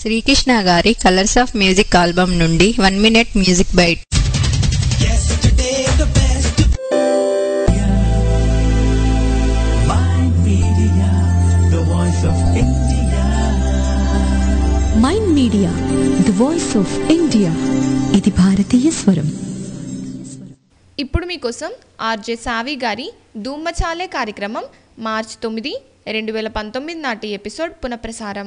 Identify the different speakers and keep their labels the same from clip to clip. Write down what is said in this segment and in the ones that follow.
Speaker 1: శ్రీకృష్ణ గారి colours of music album నుండి one minute music bite
Speaker 2: mind media the voice of India ఇది భారతీయ స్వరం
Speaker 3: ఇప్పుడు మీకోసం ఆర్జే సావి గారి ధూమ్మచాలే కార్యక్రమం మార్చి తొమ్మిది రెండు వేల పంతొమ్మిది నాటి ఎపిసోడ్ పునఃప్రసారం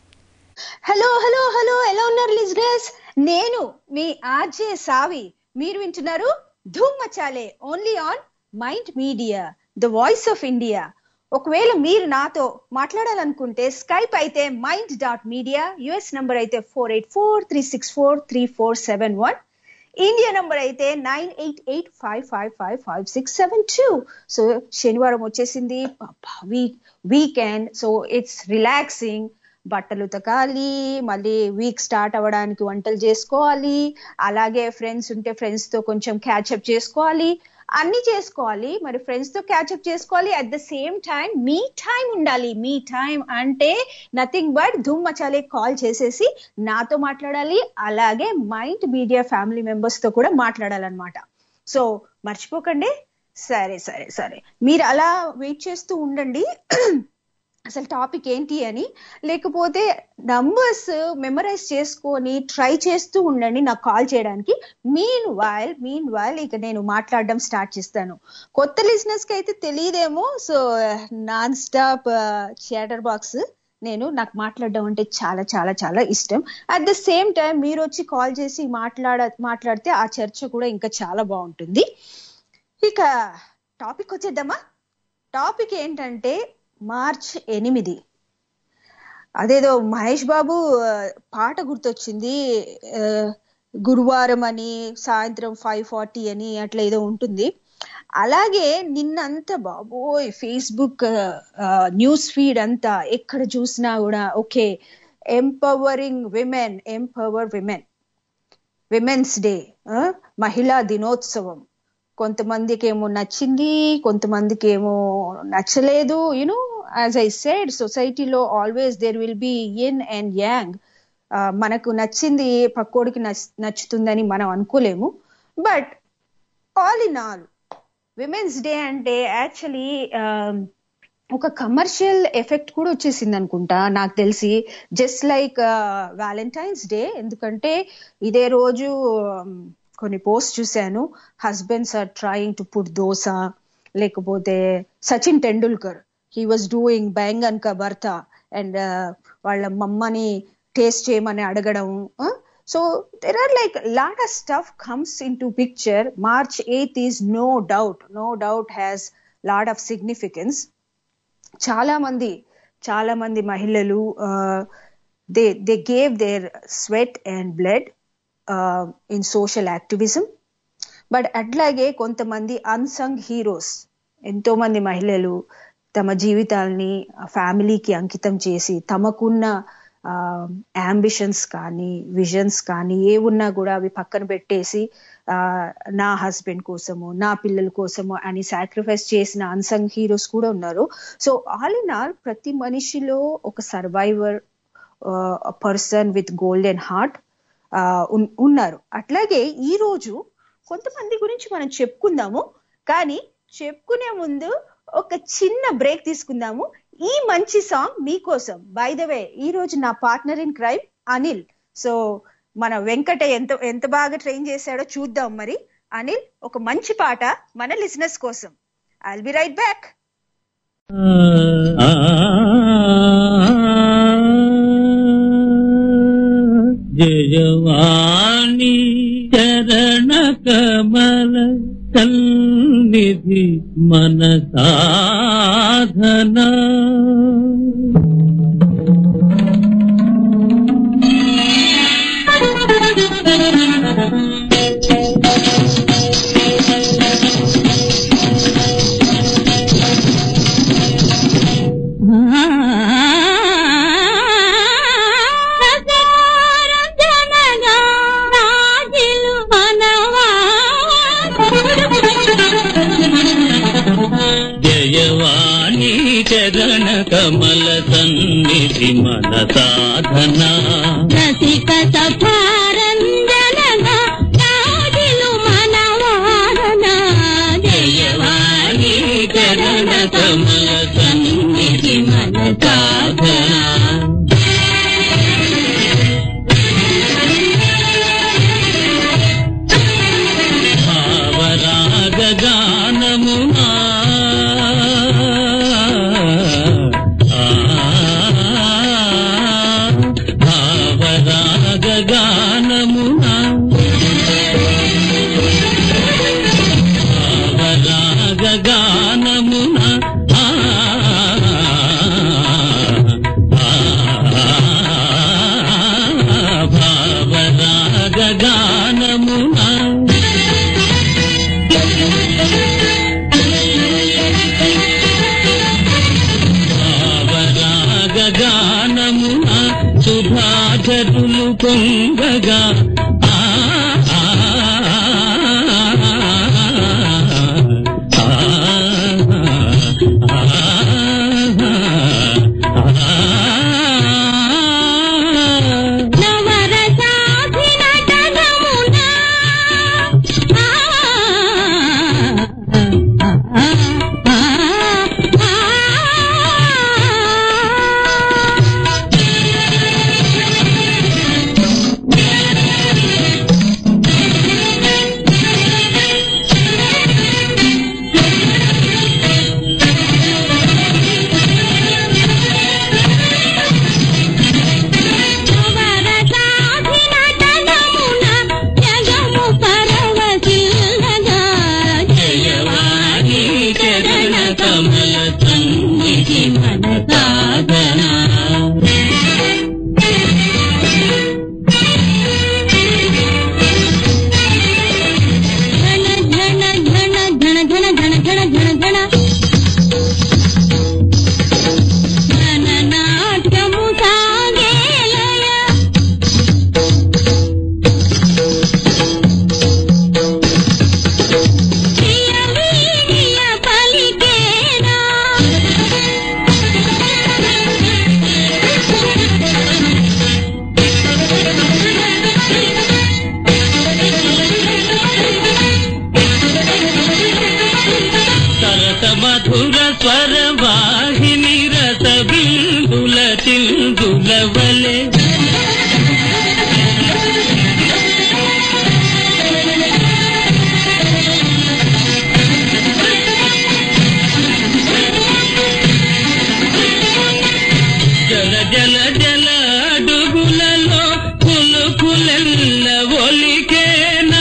Speaker 4: హలో హలో హలో ఎలా ఉన్నారు లిజనర్స్ నేను మీ ఆర్జే సావి మీరు వింటున్నారు Dhoom Machale only on mind media the voice of India ఒకవేళ మీరు నాతో మాట్లాడాలనుకుంటే స్కైప్ అయితే mind dot media US number అయితే four eight four three six four three four seven one India number అయితే nine eight eight five five five five six seven two so శనివారం వచ్చేసింది week weekend so it's relaxing బట్టలు ఉతకాలి మళ్ళీ week start అవ్వడానికి వంటలు చేసుకోవాలి అలాగే ఫ్రెండ్స్ ఉంటే ఫ్రెండ్స్ తో కొంచెం క్యాచప్ చేసుకోవాలి అన్ని చేసుకోవాలి మరి ఫ్రెండ్స్ తో క్యాచప్ చేసుకోవాలి అట్ ద సేమ్ టైం మీ టైం ఉండాలి మీ టైం అంటే nothing but Dhoom Machale call చేసేసి నాతో మాట్లాడాలి అలాగే మైండ్ మీడియా ఫ్యామిలీ మెంబర్స్ తో కూడా మాట్లాడాలన్నమాట సో మర్చిపోకండి సరే సరే సరే మీరు అలా వెయిట్ చేస్తూ ఉండండి అసలు టాపిక్ ఏంటి అని లేకపోతే నంబర్స్ మెమరైజ్ చేసుకొని ట్రై చేస్తూ ఉండండి నాకు కాల్ చేయడానికి మీన్ వైల్ మీన్ వైల్ ఇక నేను మాట్లాడడం స్టార్ట్ చేస్తాను కొత్త లిజినెస్ కి అయితే తెలియదేమో so non stop theatre box నేను నాకు మాట్లాడడం అంటే చాలా చాలా చాలా ఇష్టం అట్ ద సేమ్ టైం మీరు వచ్చి కాల్ చేసి మాట్లాడ మాట్లాడితే ఆ చర్చ కూడా ఇంకా చాలా బాగుంటుంది ఇక టాపిక్ వచ్చేద్దామా టాపిక్ ఏంటంటే మార్చ్ ఎనిమిది అదేదో మహేష్ బాబు ఆ, పాట గుర్తొచ్చింది ఆ, గురువారం అని సాయంత్రం ఫైవ్ ఫార్టీ అని అట్లా ఏదో ఉంటుంది అలాగే నిన్నంతా బాబోయ్ ఫేస్బుక్ న్యూస్ ఫీడ్ అంతా ఎక్కడ చూసినా కూడా okay empowering women empower women women's day మహిళా దినోత్సవం కొంతమందికి ఏమో నచ్చింది కొంతమందికి ఏమో నచ్చలేదు యునో యాజ్ ఐ సెడ్ సొసైటీలో always there will be yin and yang మనకు నచ్చింది పక్కోడికి నచ్- నచ్చుతుందని మనం అనుకోలేము but all in all women's day అంటే యాక్చువల్లీ ఒక కమర్షియల్ ఎఫెక్ట్ కూడా వచ్చేసింది అనుకుంటా నాకు తెలిసి జస్ట్ లైక్ వ్యాలంటైన్స్ డే ఎందుకంటే ఇదే రోజు um, కొన్ని పోస్ట్ చూశాను husbands are trying to put dosa లేకపోతే Sachin Tendulkar he was doing baingan ka bharta and వాళ్ళ మమ్మని టేస్ట్ చేయమని అడగడం so there are like lot of stuff comes into picture March eighth is no doubt no doubt has lot of significance చాలా మంది చాలా మంది మహిళలు they they gave their sweat and blood in social activism but అట్లాగే కొంతమంది unsung heroes ఎంతో మంది మహిళలు తమ జీవితాల్ని ఫ్యామిలీకి అంకితం చేసి తమకున్న అంబిషన్స్ కానీ విజన్స్ కానీ ఏ ఉన్నా కూడా అవి పక్కన పెట్టేసి ఆ, నా హస్బెండ్ కోసము నా పిల్లల కోసము అని సాక్రిఫైస్ చేసిన అన్సంగ్ హీరోస్ కూడా ఉన్నారు సో ఆల్ ఇన్ ఆల్ ప్రతి మనిషిలో ఒక survivor person with golden heart ఉన్నారు అట్లాగే ఈ రోజు కొంతమంది గురించి మనం చెప్పుకుందాము కానీ చెప్పుకునే ముందు ఒక చిన్న బ్రేక్ తీసుకుందాము ఈ మంచి సాంగ్ మీకోసం బై ద వే ఈ రోజు నా partner in crime Anil so మన వెంకట ఎంత ఎంత బాగా ట్రైన్ చేశాడో చూద్దాం మరి అనిల్ ఒక మంచి పాట మన లిజినెస్ కోసం ఐల్ బి రైట్ బ్యాక్
Speaker 5: జయవాణి చరణ కమల సన్నిధి మన సాధన జయవాణి చరణ కమల సన్నిధి మన సాధన కమల సన్నిధి మన సాధన భావరాగ గానమునా భావరాగ గానమునా భావరాగ గానమున ఆ, ఆ, భావరాగ గానమున భావరాగ గానమున సుధాచరులు పొంగగా ఆ, ఆ, జయవాణి చరణ కమల సన్నిధి మన సాధన
Speaker 6: నాట్యము సాగేలయ ప్రియమీడియ పలికేనా
Speaker 5: సరస మధుర స్వర వాహిని రస బిందుల చిందుల వలె జల జల జల అడుగులలో కులుకులెల్ల ఒలికేనా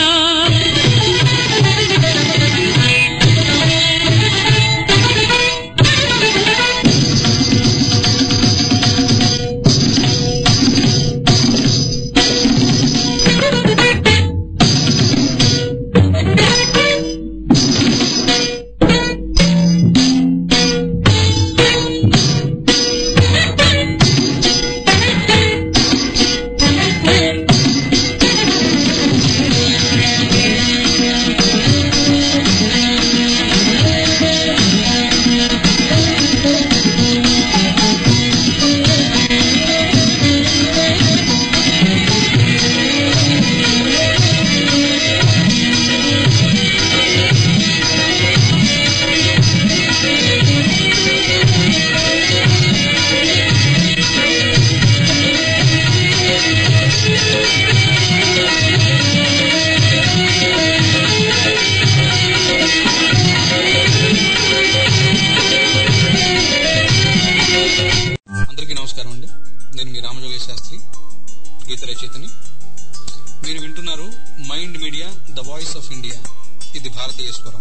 Speaker 7: అందరికీ నమస్కారం అండి నేను మీ రామజోగేశ్ శాస్త్రి గీత రచయితని మీరు వింటున్నారు mind media the voice of India ఇది భారతీయ స్వరం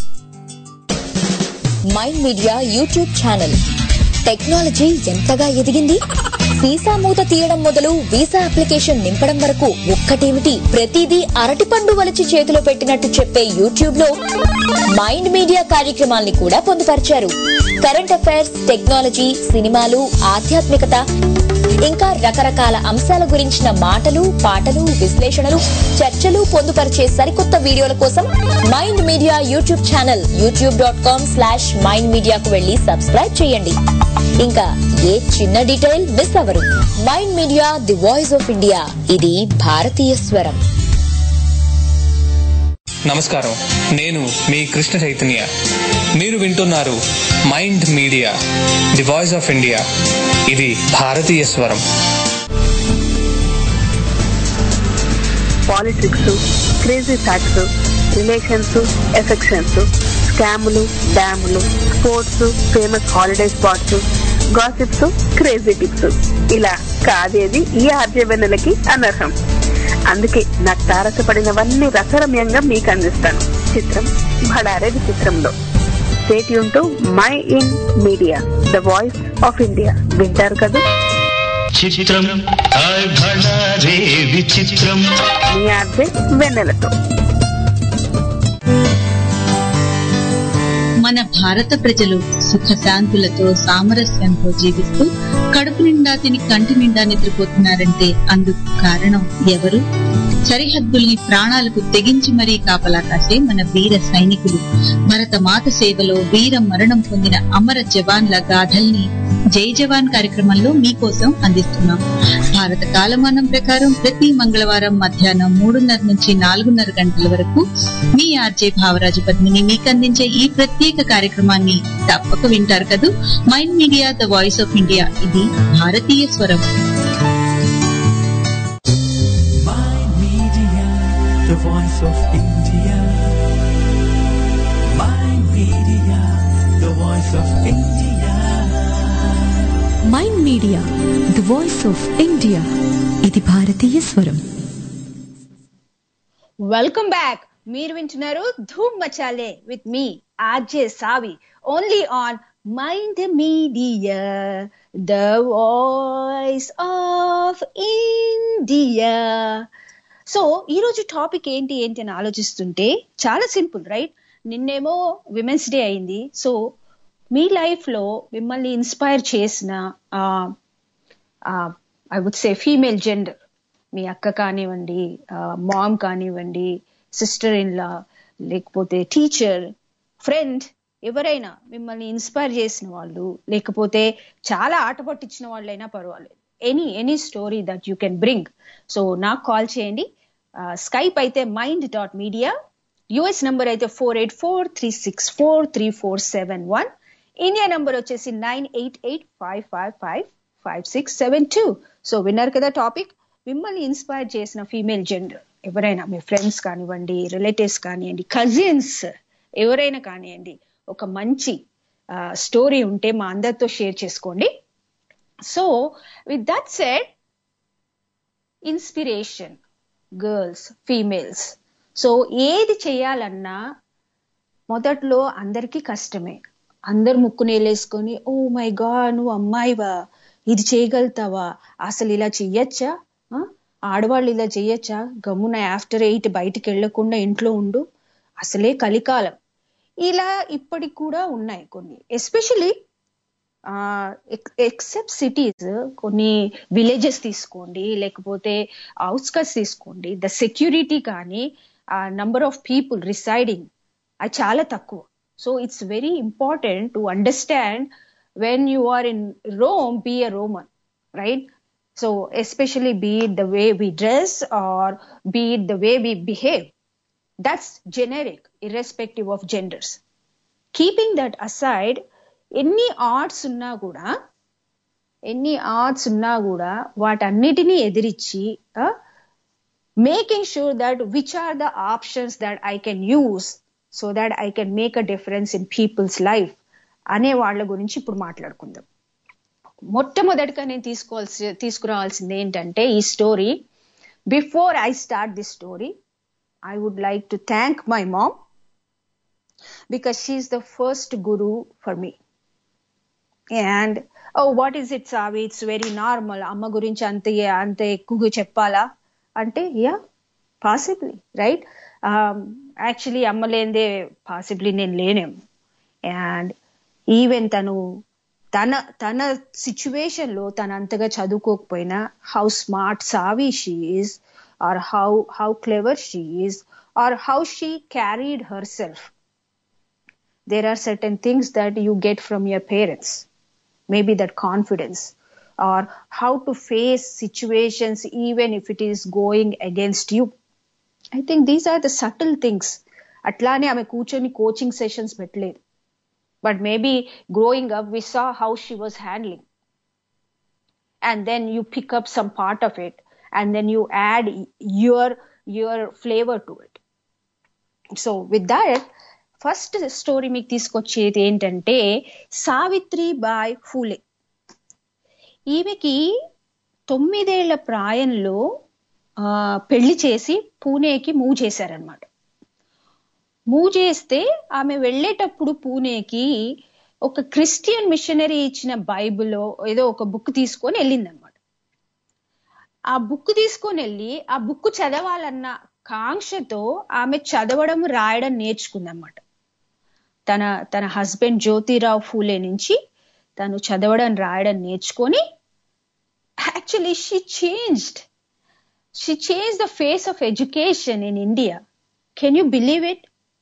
Speaker 8: mind media YouTube channel technology ఎంతగా ఎదిగింది వీసా మూత తీయడం మొదలు వీసా అప్లికేషన్ నింపడం వరకు ఒక్కటేమిటి ప్రతిదీ అరటిపండు వలచి చేతిలో పెట్టినట్టు చెప్పే యూట్యూబ్ లో మైండ్ మీడియా కార్యక్రమాల్ని కూడా పొందుపరిచారు కరెంట్ అఫైర్స్ టెక్నాలజీ సినిమాలు ఆధ్యాత్మికత ఇంకా రకరకాల అంశాల గురించిన మాటలు పాటలు విశ్లేషణలు చర్చలు పొందుపరిచే సరికొత్త వీడియోల కోసం mind media YouTube channel YouTube dot com slash mind మీడియాకు వెళ్లి సబ్స్క్రైబ్ చేయండి ఇంకా ఏ చిన్న డీటెయిల్ మిస్ అవ్వరు mind media the voice of India ఇది భారతీయ స్వరం
Speaker 9: నమస్కారం నేను మీ కృష్ణ చైతన్య మీరు వింటున్నారు mind media the voice of India ఇది భారతీయ స్వరం
Speaker 10: politics crazy facts relations affections స్కాములు డ్యాములు sports famous holiday spots gossips crazy tips ఇలా కాదేది ఈ ఆర్జవెన్నెలకి అనర్హం అందుకే నాకు తారసపడినవన్నీ రసరమ్యంగా మీకు అందిస్తాను చిత్రం భడారే విచిత్రంలో stay tuned to mind media the voice of India వింటారు కదా
Speaker 5: చిత్రం హాయ్ భళా రే విచిత్రం
Speaker 10: మీ ఆర్జే వెన్నెలతో
Speaker 11: మన భారత ప్రజలు సుఖశాంతులతో సామరస్యంతో జీవిస్తూ కడుపు నిండా తిని కంటి నిండా నిద్రపోతున్నారంటే అందుకు కారణం ఎవరు సరిహద్దుల్ని ప్రాణాలకు తెగించి మరీ కాపలా కాసే మన వీర సైనికులు భరత మాత సేవలో వీర మరణం పొందిన అమర జవాన్ల గాథల్ని జై జవాన్ కార్యక్రమంలో మీకోసం అందిస్తున్నాం భారత కాలమానం ప్రకారం ప్రతి మంగళవారం మధ్యాహ్నం మూడున్నర నుంచి నాలుగున్నర గంటల వరకు మీ ఆర్జే భావరాజు పద్మిని మీకు అందించే ఈ ప్రత్యేక కార్యక్రమాన్ని తప్పక వింటారు కదూ mind media the voice of India ఇది భారతీయ స్వరం
Speaker 12: the voice of India. My media, the voice of India.
Speaker 2: Mind media the voice of India ఇది భారతీయ స్వరం
Speaker 4: వెల్కమ్ బ్యాక్ మీరు వింటున్నారు Dhoom Machale with me RJ Savi only on mind media the voice of India so ఈ రోజు టాపిక్ ఏంటి ఏంటి అని ఆలోచిస్తుంటే చాలా సింపుల్ రైట్ నిన్నేమో విమెన్స్ డే అయింది సో మీ లైఫ్ లో మిమ్మల్ని ఇన్స్పైర్ చేసిన I would say female gender మీ అక్క కానివ్వండి మామ్ కానివ్వండి సిస్టర్ ఇన్ లా లేకపోతే టీచర్ ఫ్రెండ్ ఎవరైనా మిమ్మల్ని ఇన్స్పైర్ చేసిన వాళ్ళు లేకపోతే చాలా ఆట పట్టించిన వాళ్ళైనా పర్వాలేదు any any story that you can bring so నాకు కాల్ చేయండి స్కైప్ అయితే mind dot media US number అయితే four eight four three six four three four seven one India number వచ్చేసి nine eight eight five five five five six seven two so విన్నారు కదా topic మిమ్మల్ని inspire చేసిన female gender ఎవరైనా మీ friends కానివ్వండి relatives కానివ్వండి కజిన్స్ ఎవరైనా కానివ్వండి ఒక మంచి స్టోరీ ఉంటే మా అందరితో షేర్ చేసుకోండి so with that said inspiration girls females so ఏది చేయాలన్నా మొదట్లో అందరికీ కష్టమే అందరు ముక్కు నేలేసుకొని ఓ మై గా నువ్వు అమ్మాయివా ఇది చేయగలుగుతావా అసలు ఇలా చెయ్యొచ్చా ఆ? ఆడవాళ్ళు ఇలా చెయ్యొచ్చా గమ్మున ఆఫ్టర్ ఎయిట్ బయటికి వెళ్లకుండా ఇంట్లో ఉండు అసలే కలికాలం ఇలా ఇప్పటికి కూడా ఉన్నాయి కొన్ని ఎస్పెషలీ ఎక్సెప్ట్ సిటీస్ కొన్ని విలేజెస్ తీసుకోండి లేకపోతే అవుట్స్కట్స్ తీసుకోండి ద సెక్యూరిటీ కానీ నంబర్ ఆఫ్ పీపుల్ రిసైడింగ్ అది చాలా తక్కువ so it's very important to understand when you are in Rome be a Roman right so especially be it the way we dress or be it the way we behave that's generic irrespective of genders keeping that aside ఎన్ని arts ఉన్నా కూడా ఎన్ని arts ఉన్నా కూడా వాటన్నిటినీ ఎదిరించి making sure that which are the options that I can use so that I can make a difference in people's life అనే వాళ్ళ గురించి ఇప్పుడు మాట్లాడుకుందాం మొట్టమొదటిగా నేను తీసుకోవాల్సి తీసుకురావాల్సింది ఏంటంటే ఈ story before I start this story I would like to thank my mom because she's the first guru for me. And oh, what is it, Savi? It's very normal. అమ్మ గురించి అంత అంత ఎక్కువగా చెప్పాలా అంటే యా పాసిబ్లీ రైట్ యాక్చువల్లీ అమ్మ లేనిదే possibly నేను లేనేమో అండ్ ఈవెన్ తను తన తన సిచ్యువేషన్ లో తను అంతగా చదువుకోకపోయినా హౌ స్మార్ట్ సావి she is or how how clever she is or how she carried herself there are certain things that you get from your parents maybe that confidence or how to face situations even if it is going against you i think these are the subtle things అట్లానే ఆమె కూర్చొని coaching sessions పెట్టలేదు but maybe growing up we saw how she was handling and then you pick up some part of it and then you add your your flavor to it so with that first story మీకు తీసుకొచ్చేది ఏంటంటే Savitri bye Phule ఈమెకి తొమ్మిదేళ్ల ప్రాయంలో ఆ, పెళ్లి చేసి పూణేకి move చేశారనమాట మూవ్ చేస్తే ఆమె వెళ్ళేటప్పుడు పూణేకి ఒక క్రిస్టియన్ మిషనరీ ఇచ్చిన బైబిల్ ఏదో ఒక బుక్ తీసుకొని వెళ్ళిందనమాట ఆ బుక్ తీసుకొని వెళ్ళి ఆ బుక్ చదవాలన్న కాంక్షతో ఆమె చదవడం రాయడం నేర్చుకుందన్నమాట తన తన హస్బెండ్ జ్యోతిరావు ఫూలే నుంచి తను చదవడం రాయడం నేర్చుకొని actually she changed she change the face of education in India can you believe it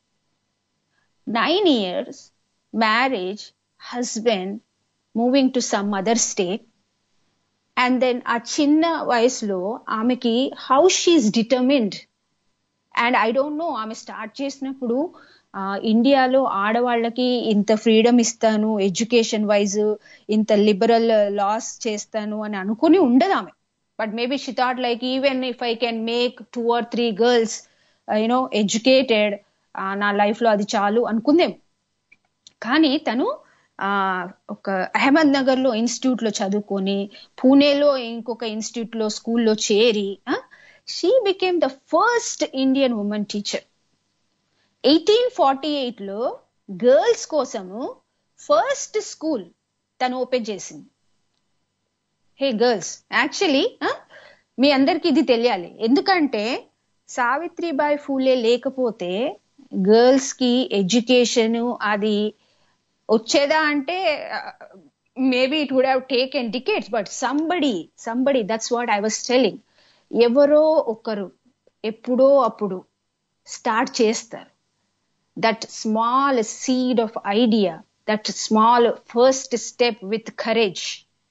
Speaker 4: nine years marriage husband moving to some other state and then ఆ చిన్న వయసులో ఆమెకి how she is determined and I don't know ఆమె start చేసినప్పుడు ఆ, ఇండియాలో ఆడవాళ్ళకి ఇంత ఫ్రీడమ్ ఇస్తాను ఎడ్యుకేషన్ వైజ్ ఇంత లిబరల్ లాస్ చేస్తాను అని అనుకుని ఉండదు ఆమె but maybe she thought like even if I can make two or three girls you know educated నా లైఫ్ లో అది చాలు అనుకుందేమో కానీ తను ఆ ఒక అహ్మద్ నగర్ లో ఇన్స్టిట్యూట్ లో చదువుకొని పూణేలో ఇంకొక ఇన్స్టిట్యూట్ లో స్కూల్లో చేరి she became the first Indian women teacher eighteen forty eight లో గర్ల్స్ కోసము ఫస్ట్ స్కూల్ తను ఓపెన్ చేసింది హే గర్ల్స్ యాక్చువల్లీ మీ అందరికి ఇది తెలియాలి ఎందుకంటే సావిత్రిబాయి ఫూలే లేకపోతే గర్ల్స్ కి ఎడ్యుకేషన్ అది వచ్చేదా అంటే maybe it would have taken tickets but somebody somebody that's what I was telling ఎవరో ఒకరు ఎప్పుడో అప్పుడు స్టార్ట్ చేస్తారు that small seed of idea that small first step with courage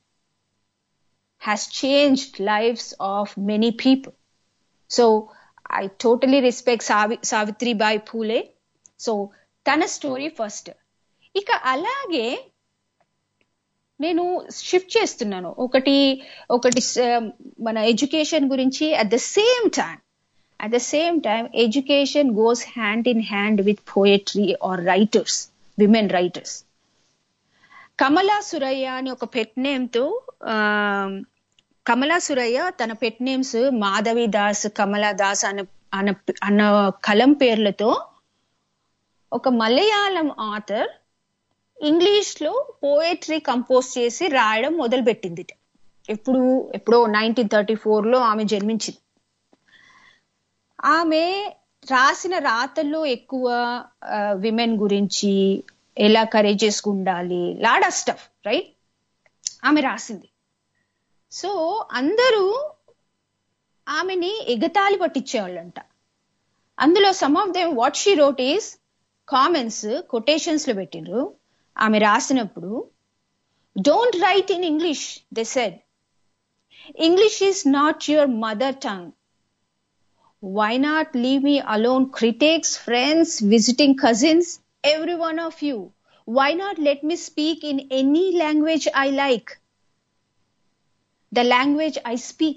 Speaker 4: has changed lives of many people. So I totally respect Savi, Savitri Bai Phule. So తన story first ఇక అలాగే నేను shift చేస్తున్నాను ఒకటి ఒకటి స- మన ఎడ్యుకేషన్ గురించి at the same time at the same time education goes hand in hand with poetry or writers women writers Kamala Surayya అని ఒక పెట్ నేమ్ తో ఆ, కమలా సురయ్య తన పెట్ నేమ్స్ మాధవి దాస్ కమలా దాస్ అన్న అన్న అన్న కలం పేర్లతో ఒక మలయాళం ఆథర్ ఇంగ్లీష్ లో పోయట్రీ కంపోజ్ చేసి రాయడం మొదలు పెట్టింది ఎప్పుడు ఎప్పుడో నైన్టీన్ థర్టీ ఫోర్ లో ఆమె జన్మించింది ఆమె రాసిన రాతల్లో ఎక్కువ విమెన్ గురించి ఎలా కరేజెస్ ఉండాలి లాడ్ ఆఫ్ స్టఫ్ రైట్ ఆమె రాసింది సో అందరూ ఆమెని ఎగతాళి పట్టించేవాళ్ళంట అందులో some of them what she wrote is comments quotations లో పెట్టిండ్రు ఆమె రాసినప్పుడు don't write in English they said English is not your mother tongue why not leave me alone critics friends visiting cousins every one of you why not let me speak in any language i like the language i speak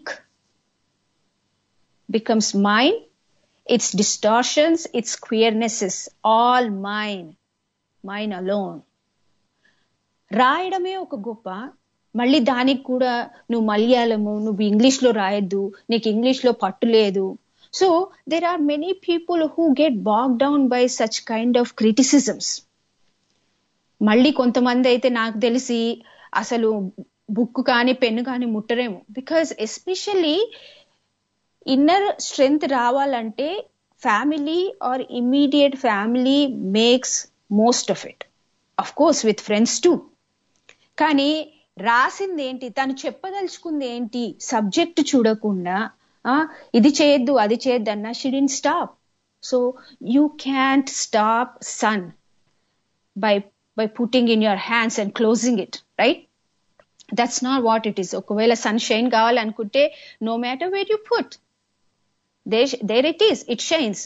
Speaker 4: becomes mine its distortions its queernesses all mine mine alone రాయడమే ఒక గొప్ప మళ్ళీ దానికి కూడా నువ్వు మలయాళము నువ్వు English లో రాయొద్దు నీకు ఇంగ్లీష్ లో పట్టు లేదు so there are many people who get back down by such kind of criticisms మళ్ళీ కొంతమంది అయితే నాకు తెలిసి అసలు బుక్ కానీ పెన్ను కానీ ముట్టరేమో బికాస్ ఎస్పెషల్లీ ఇన్నర్ స్ట్రెంగ్త్ రావాలంటే family or immediate family makes most of it of course with friends too కానీ రాసింది ఏంటి తను చెప్పదలుచుకుంది ఏంటి సబ్జెక్ట్ చూడకుండా ఆ, ఇది చేయొద్దు అది చేయొద్దు అన్న షిడిన్ stop so you can't stop sun by by putting in your hands and closing it right that's not what it is ఒకవేళ సన్ షైన్ కావాలనుకుంటే no matter where you put there it is it shines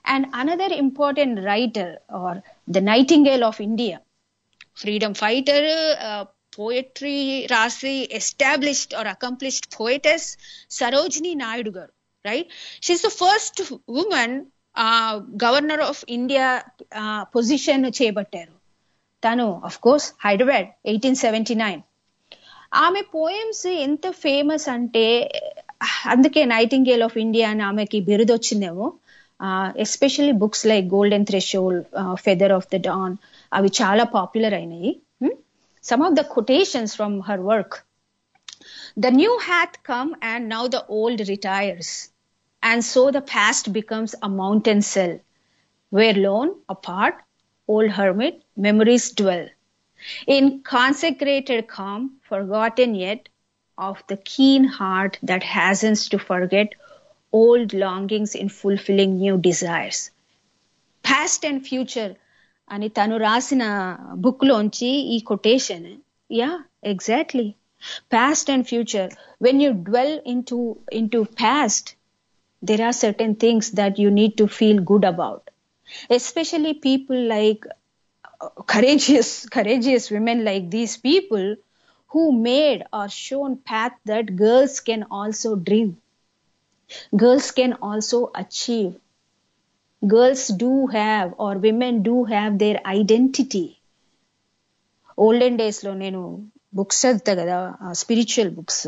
Speaker 4: and another important writer or the nightingale of india freedom fighter uh, poetry rasi established or accomplished poetess sarojini naidu garu right she's the first woman uh, governor of india uh, position చేపట్టారు తను of course Hyderabad eighteen seventy nine ఆమె poems ఎంత famous అంటే అందుకే nightingale of India అని ఆమెకి బిరుదు వచ్చిందేమో especially books like golden threshold feather of the dawn అవి చాలా పాపులర్ అయినాయి some of the quotations from her work the new hath come and now the old retires and so the past becomes a mountain cell where lone apart old hermit, memories dwell. In consecrated calm, forgotten yet, of the keen heart that hastens to forget old longings in fulfilling new desires. Past and future అని తను రాసిన book లోంచి ఈ quotation yeah exactly past and future when you dwell in to in to past there are certain things that you need to feel good about especially people like uh, courageous courageous women like these people who made or shown path that girls can also dream girls can also achieve girls do have or women do have their identity olden days లో నేను books చదువుతా కదా spiritual books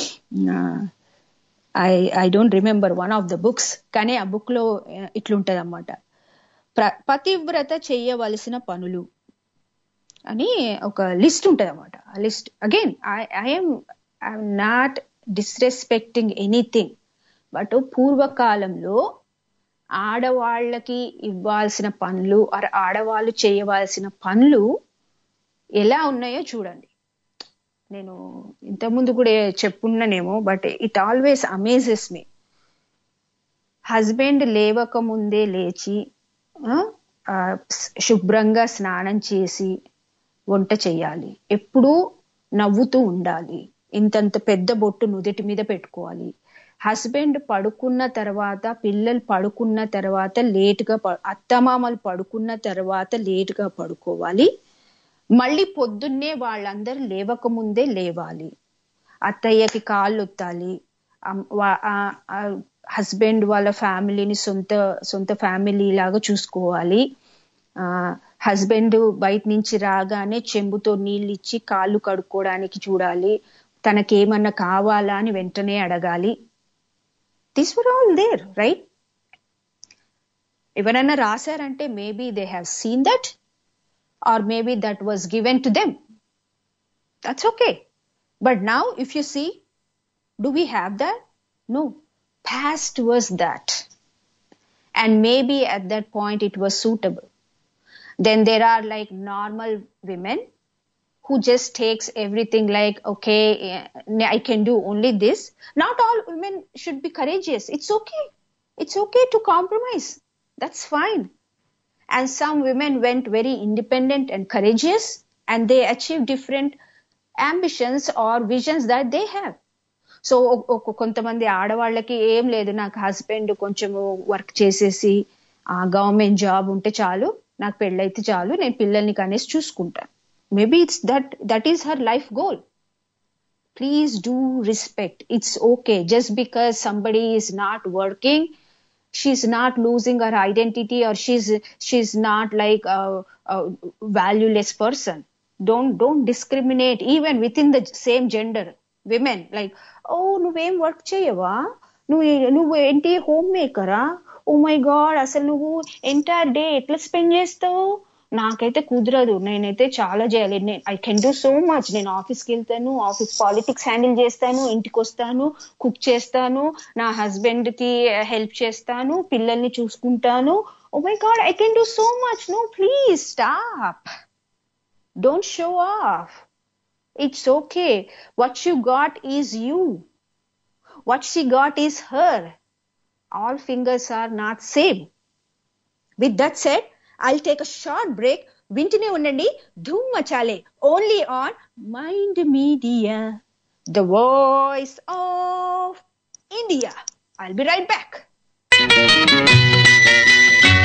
Speaker 4: I I don't remember one of the books కానీ ఆ book లో ఇట్లుంటది అనమాట పతివ్రత చేయవలసిన పనులు అని ఒక లిస్ట్ ఉంటది అనమాట ఆ list again I'm I'm not disrespecting anything but పూర్వకాలంలో ఆడవాళ్ళకి ఇవ్వాల్సిన పనులు ఆర్ ఆడవాళ్ళు చేయవలసిన పనులు ఎలా ఉన్నాయో చూడండి నేను ఇంతకుముందు కూడా చెప్పున్నానేమో but it always amazes me husband లేవక ముందే లేచి శుభ్రంగా స్నానం చేసి వంట చేయాలి ఎప్పుడూ నవ్వుతూ ఉండాలి ఇంతంత పెద్ద బొట్టు నుదిటి మీద పెట్టుకోవాలి హస్బెండ్ పడుకున్న తర్వాత పిల్లలు పడుకున్న తర్వాత లేటుగా అత్తమామలు పడుకున్న తర్వాత లేటుగా పడుకోవాలి మళ్ళీ పొద్దున్నే వాళ్ళందరూ లేవక ముందే లేవాలి అత్తయ్యకి కాళ్ళు ఒత్తాలి హస్బెండ్ వాళ్ళ ఫ్యామిలీని సొంత సొంత ఫ్యామిలీ లాగా చూసుకోవాలి హస్బెండ్ బయట నుంచి రాగానే చెంబుతో నీళ్ళు ఇచ్చి కాళ్ళు కడుక్కోవడానికి చూడాలి తనకేమన్నా కావాలా అని వెంటనే అడగాలి this were all there right ఎవరన్నా రాశారంటే maybe they have seen that or maybe that was given to them. That's okay. But now, if you see, do we have that? No. Past was that. And maybe at that point it was suitable. Then there are like normal women who just takes everything like, okay, I can do only this. Not all women should be courageous. It's okay. It's okay to compromise. That's fine and some women went very independent and courageous and they achieved different ambitions or visions that they have so కొంతమంది ఆడవాళ్ళకి ఏం లేదు నాకు husband కొంచెం work చేసేసి ఆ government job ఉంటే చాలు నాకు పెళ్ళైతే చాలు నేను పిల్లల్ని కనేసి చూసుకుంటాను maybe it's that that is her life goal please do respect it's okay just because somebody is not working she's not losing her identity or she's she's not like a, a valueless person don't don't discriminate even within the same gender women like oh నువ్వేం work చేయవా నువ్వు నువ్వు ఏంటి home మేకరా oh my God అసలు నువ్వు entire day ఎట్లా spend చేస్తావు నాకైతే కుదరదు నేనైతే చాలా చేయాలి I can do so much నేను ఆఫీస్కి వెళ్తాను ఆఫీస్ పాలిటిక్స్ హ్యాండిల్ చేస్తాను ఇంటికి వస్తాను కుక్ చేస్తాను నా హస్బెండ్ కి హెల్ప్ చేస్తాను పిల్లల్ని చూసుకుంటాను oh my God I can do so much no please stop don't show off it's okay what you got is you what she got is her all fingers are not same with that set I'll take a short break వింటూనే ఉండండి Dhoom Machale only on mind media the voice of India I'll be right back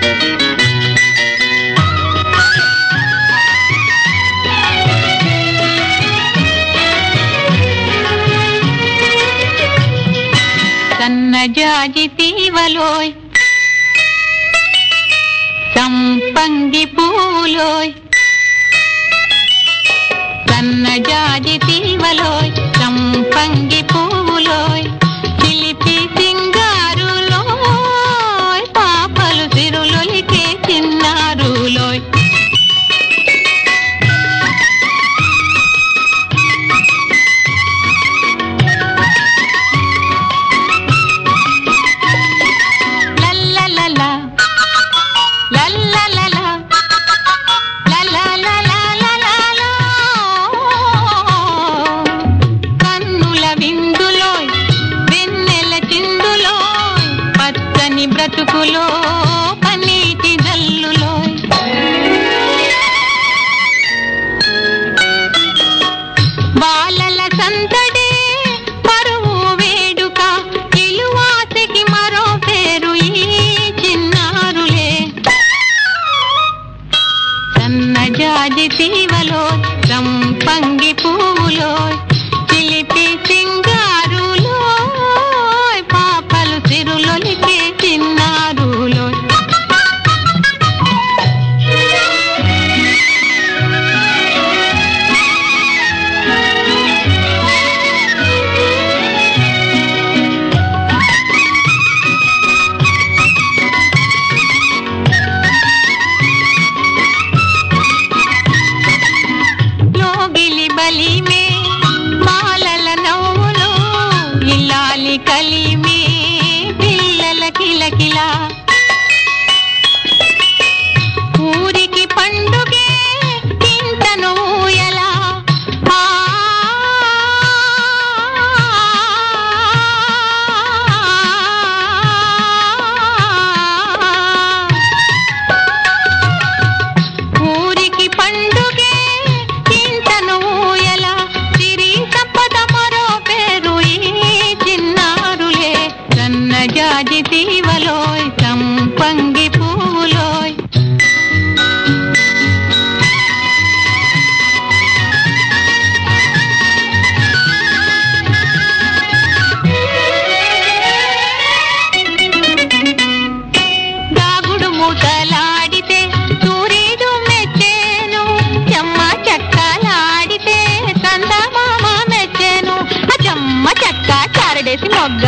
Speaker 13: సన్నజాజి తీవలోయ్ సంపంగి పూలోయ్ సన్నజాజి తీవలోయ్ సంపంగి పూలోయ్ చిలిపి సింగారులోయ్ పాపలు సిరులొలికే చిన్నారులోయ్ లల్లలలా లల్లలలా లల్లలలా కన్నుల విందులోయ్ వెన్నెల చిందులోయ్ పచ్చని బ్రతుకులో పన్నీటి జల్లులోయ్ బాలల సందడే పరువు వేడుక ఇలువాసకి మరో పేరు ఈ చిన్నారులే సన్నజాజి తీవలో సంపంగి పువ్వులో చిలిపి సింగారులో పాపలు సిరులొలికే చిన్నారులో లోగిలి బలిమే బాలల నవ్వులో ఇల్లాలి కలిమే పిల్లల కిలకిల ఊరికి పండుగే ఇంతను ఎలా ఊరికి పండుగే ఇంతను ఎలా సిరి సంపద మరో పేరు ఈ చిన్నారులే సన్నజాజి తీవలోయ్ సంపంగి పువ్వులోయ్ దాగుడు మూతలాడితే సూర్యుడు మెచ్చేను చెమ్మ చెక్కలాడితే చందమామ మెచ్చేను ఆ చెమ్మ చెక్క చారడేసి మొగ్గ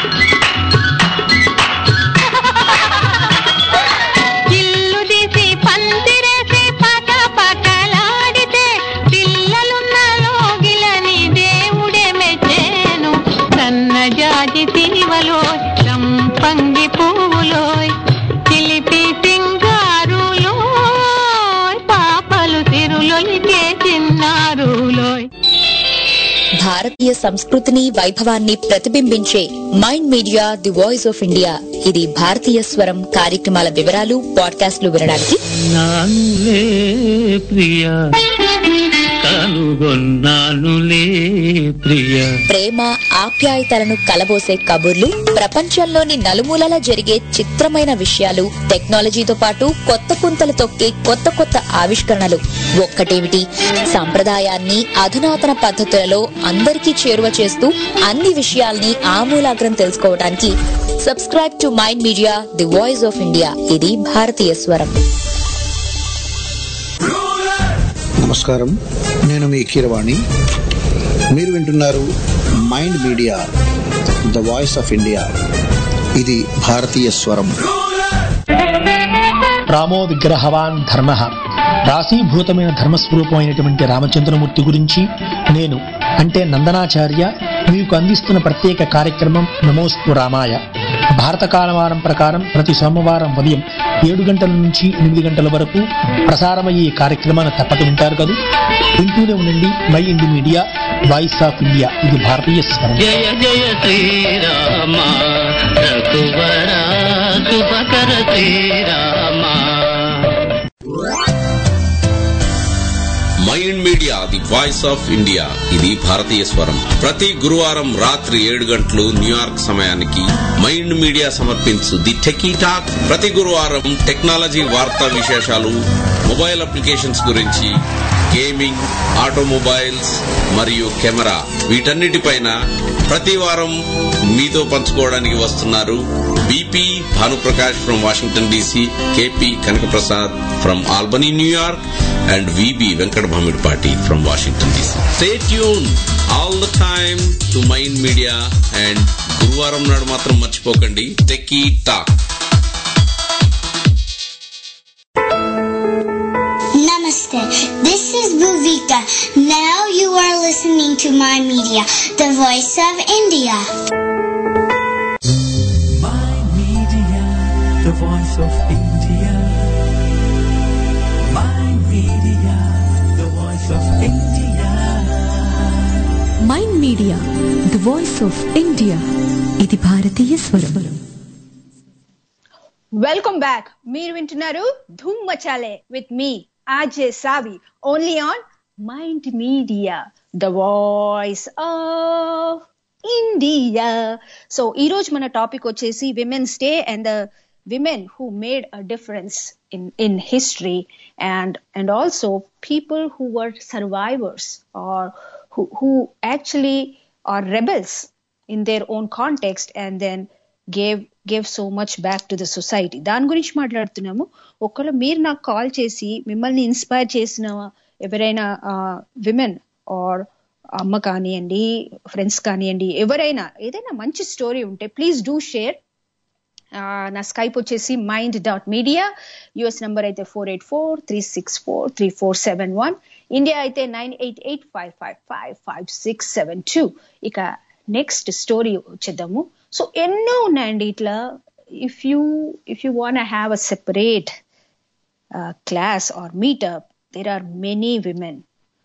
Speaker 13: ఇల్లు తీసి పందిరేసి పక పకలాడితే పిల్లలున్న లోగిలని దేవుడే మెచ్చేను సన్నజాజి తీవలో సంపంగి పువ్వులోయ్ చిలిపి సింగారులోయ్ పాపలు సిరులొలికే చిన్నారులోయ్
Speaker 8: భారతీయ సంస్కృతిని వైభవాన్ని ప్రతిబింబించే Mind media the voice of India ఇది భారతీయ స్వరం కార్యక్రమాల వివరాలు పాడ్కాస్ట్లు వినడానికి
Speaker 5: నానులే ప్రియ కనుగొన్నానులే ప్రియ
Speaker 8: ప్రేమ ఆప్యాయతలను కలబోసే కబుర్లు ప్రపంచంలోని నలుమూలలా జరిగే చిత్రమైన విషయాలు టెక్నాలజీతో పాటు కొత్త పుంతలు తొక్కే కొత్త కొత్త ఆవిష్కరణలు ఒక్కటేమిటి సంప్రదాయాన్ని అధునాతన పద్ధతులలో అందరికీ చేరువ చేస్తూ అన్ని విషయాల్ని ఆమూలాగ్రం తెలుసుకోవడానికి subscribe to Mind media the voice of India ఇది భారతీయ స్వరం
Speaker 14: నమస్కారం నేను మీ కీరవాణి మీరు వింటున్నారు mind media the voice of India ఇది భారతీయ స్వరం
Speaker 15: రామో విగ్రహవాన్ ధర్మ రాశీభూతమైన ధర్మస్వరూపమైనటువంటి రామచంద్రమూర్తి గురించి నేను అంటే నందనాచార్య మీకు అందిస్తున్న ప్రత్యేక కార్యక్రమం నమోస్తు రామాయ భారత కాలమానం ప్రకారం ప్రతి సోమవారం ఉదయం ఏడు గంటల నుంచి ఎనిమిది గంటల వరకు ప్రసారమయ్యే ఈ కార్యక్రమాన్ని తప్పక వింటారు కదా వింటూనే ఉండండి Mind Media voice of India ఇది భారతీయ స్వరం
Speaker 5: జయ జయ శ్రీరామ రఘువర శుభకర Srirama
Speaker 16: Mind media the voice of India ఇది భారతీయ స్వరం ప్రతి గురువారం రాత్రి ఏడు గంటలు న్యూయార్క్ సమయానికి మైండ్ మీడియా సమర్పించు ది టెకీ టాక్ ప్రతి గురువారం టెక్నాలజీ వార్తా విశేషాలు మొబైల్ అప్లికేషన్స్ గురించి గేమింగ్ ఆటోమొబైల్స్ మరియు కెమెరా వీటన్నిటిపైన ప్రతి వారం మీతో పంచుకోవడానికి వస్తున్నారు BP Bhanuprakash from Washington DC KP Kanakaprasad from Albany New York and VB Venkata Bhamidipati from Washington DC stay tune all the time to Mind Media and గురువారం నాడు మాత్రం మర్చిపోకండి techie talk
Speaker 17: Namaste. This is Bhuvika. Now you are listening to my media, the voice of India.
Speaker 12: Media, the voice of India. My media, the voice of India.
Speaker 2: Mind media the voice of India ఇది భారతీయ స్వరం
Speaker 4: welcome back మీరు వింటున్నారు Dhoom Machale with me RJ Savi only on mind media the voice of India so ఈ రోజు మన topic వచ్చేసి Women's Day and the women who made a difference in in history and and also people who were survivors are who actually are rebels in their own context and then gave gave so much back to the society దాని గురించి మాట్లాడుతున్నాము ఒకవేళ మీరు నాకు call చేసి మిమ్మల్ని inspire చేసిన ఎవరైనా విమెన్ ఆర్ అమ్మ కానివ్వండి ఫ్రెండ్స్ కానివ్వండి ఎవరైనా ఏదైనా మంచి స్టోరీ ఉంటే ప్లీజ్ డూ షేర్ నా స్కైప్ వచ్చేసి mind dot media US number అయితే four eight four three six four three four seven one India అయితే nine eight eight five five five five six seven two ఇక next story వచ్చేద్దాము so ఎన్నో ఉన్నాయండి ఇట్లా if you if you want have a separate class or meetup there are many women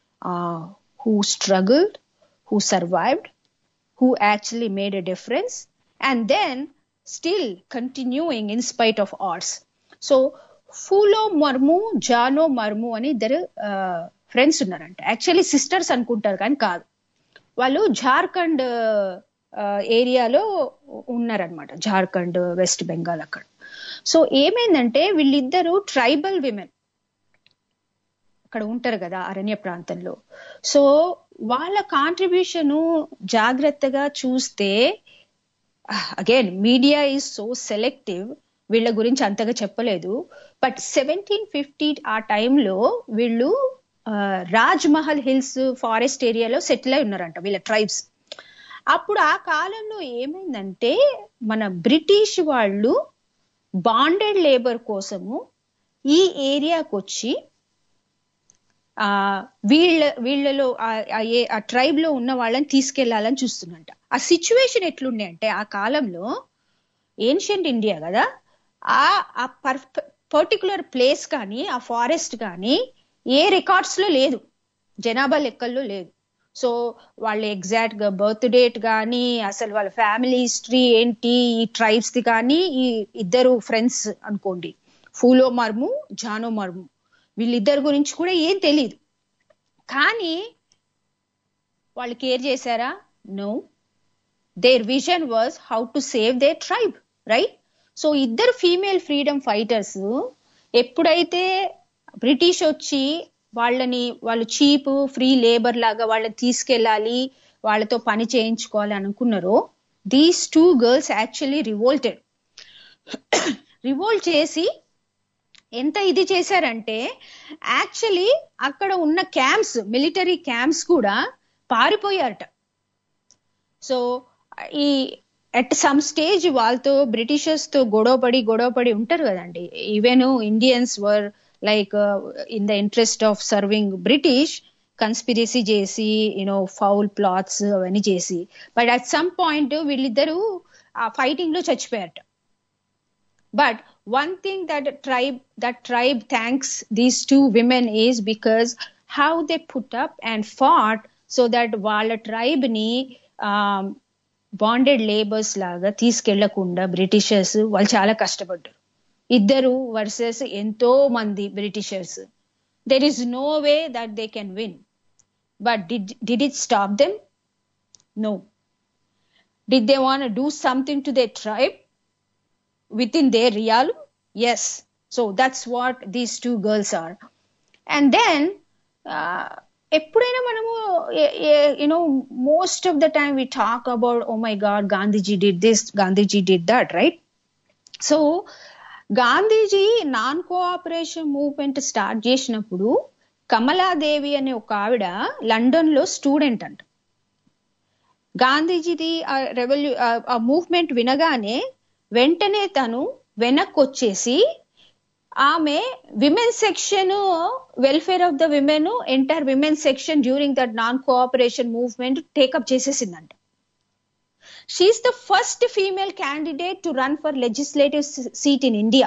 Speaker 4: who struggled who survived who actually made a difference and then still continuing in spite of odds. So Phulo Murmu Jhano Murmu అని ఇద్దరు friends ఉన్నారంట actually sisters అనుకుంటారు కానీ కాదు వాళ్ళు జార్ఖండ్ ఏరియాలో ఉన్నారనమాట Jharkhand west Bengal అక్కడ సో ఏమైందంటే వీళ్ళిద్దరూ ట్రైబల్ విమెన్ అక్కడ ఉంటారు కదా అరణ్య ప్రాంతంలో సో వాళ్ళ కాంట్రిబ్యూషన్ జాగ్రత్తగా చూస్తే again media is so selective వీళ్ళ గురించి అంతగా చెప్పలేదు బట్ సెవెంటీన్ ఫిఫ్టీ ఆ టైంలో వీళ్ళు రాజ్ మహల్ హిల్స్ ఫారెస్ట్ ఏరియాలో సెటిల్ అయి ఉన్నారంట వీళ్ళ ట్రైబ్స్ అప్పుడు ఆ కాలంలో ఏమైందంటే మన బ్రిటిష్ వాళ్ళు బాండెడ్ లేబర్ కోసము ఈ ఏరియాకి వచ్చి ఆ వీళ్ళ వీళ్ళలో ఆ ట్రైబ్ లో ఉన్న వాళ్ళని తీసుకెళ్లాలని చూస్తున్నట్ట ఆ సిచ్యువేషన్ ఎట్లుండే అంటే ఆ కాలంలో ఏన్షియంట్ ఇండియా కదా ఆ ఆ పర్టికులర్ ప్లేస్ కానీ ఆ ఫారెస్ట్ కానీ ఏ రికార్డ్స్ లో లేదు జనాభా లెక్కల్లో లేదు సో వాళ్ళ ఎగ్జాక్ట్ గా బర్త్ డేట్ కానీ అసలు వాళ్ళ ఫ్యామిలీ హిస్టరీ ఏంటి ఈ ట్రైబ్స్ ది కానీ ఈ ఇద్దరు ఫ్రెండ్స్ అనుకోండి ఫూలో మర్ము జానో మర్ము వీళ్ళిద్దరి గురించి కూడా ఏం తెలియదు కానీ వాళ్ళు కేర్ చేశారా no their vision was how to save their tribe right so ఇద్దరు ఫీమేల్ ఫ్రీడమ్ ఫైటర్స్ ఎప్పుడైతే బ్రిటిష్ వచ్చి వాళ్ళని వాళ్ళు చీప్ ఫ్రీ లేబర్ లాగా వాళ్ళని తీసుకెళ్ళాలి వాళ్ళతో పని చేయించుకోవాలి అనుకున్నారో these two girls actually revolted revolt చేసి ఎంత ఇది చేశారంటే యాక్చువల్లీ అక్కడ ఉన్న క్యాంప్స్ మిలిటరీ క్యాంప్స్ కూడా పారిపోయారట సో ఈ అట్ సమ్ స్టేజ్ వాళ్ళతో బ్రిటిషర్స్ తో గొడవపడి గొడవపడి ఉంటారు కదండి even Indians were like in the interest of serving British conspiracy చేసి యూనో ఫౌల్ ప్లాట్స్ అవన్నీ చేసి బట్ అట్ సమ్ పాయింట్ వీళ్ళిద్దరూ ఆ ఫైటింగ్ లో చచ్చిపోయారట But one thing that tribe that tribe thanks these two women is because how they put up and fought so that వాళ్ళ tribe ని bonded labours లాగా తీసుకెళ్లకుండా బ్రిటిషర్స్ వాళ్ళు చాలా కష్టపడ్డారు ఇద్దరు వర్సెస్ ఎంతో మంది Britishers there is no way that they can win but did did it stop them no did they want to do something to their tribe within their realm yes so that's what these two girls are and then uh, ఎప్పుడైనా మనము you know most of the time we talk about oh my God Gandhiji did this Gandhiji did that right so Gandhiji non cooperation movement start చేసినప్పుడు కమలాదేవి అనే ఒక ఆవిడ London లో student అంట గాంధీజీది రెవల్యూ ఆ movement వినగానే వెంటనే తను వెనక్కి వచ్చేసి ఆమె women section welfare of the women entire women section during that non cooperation movement take up చేసేసిందంట she's the first female candidate to run for legislative seat in India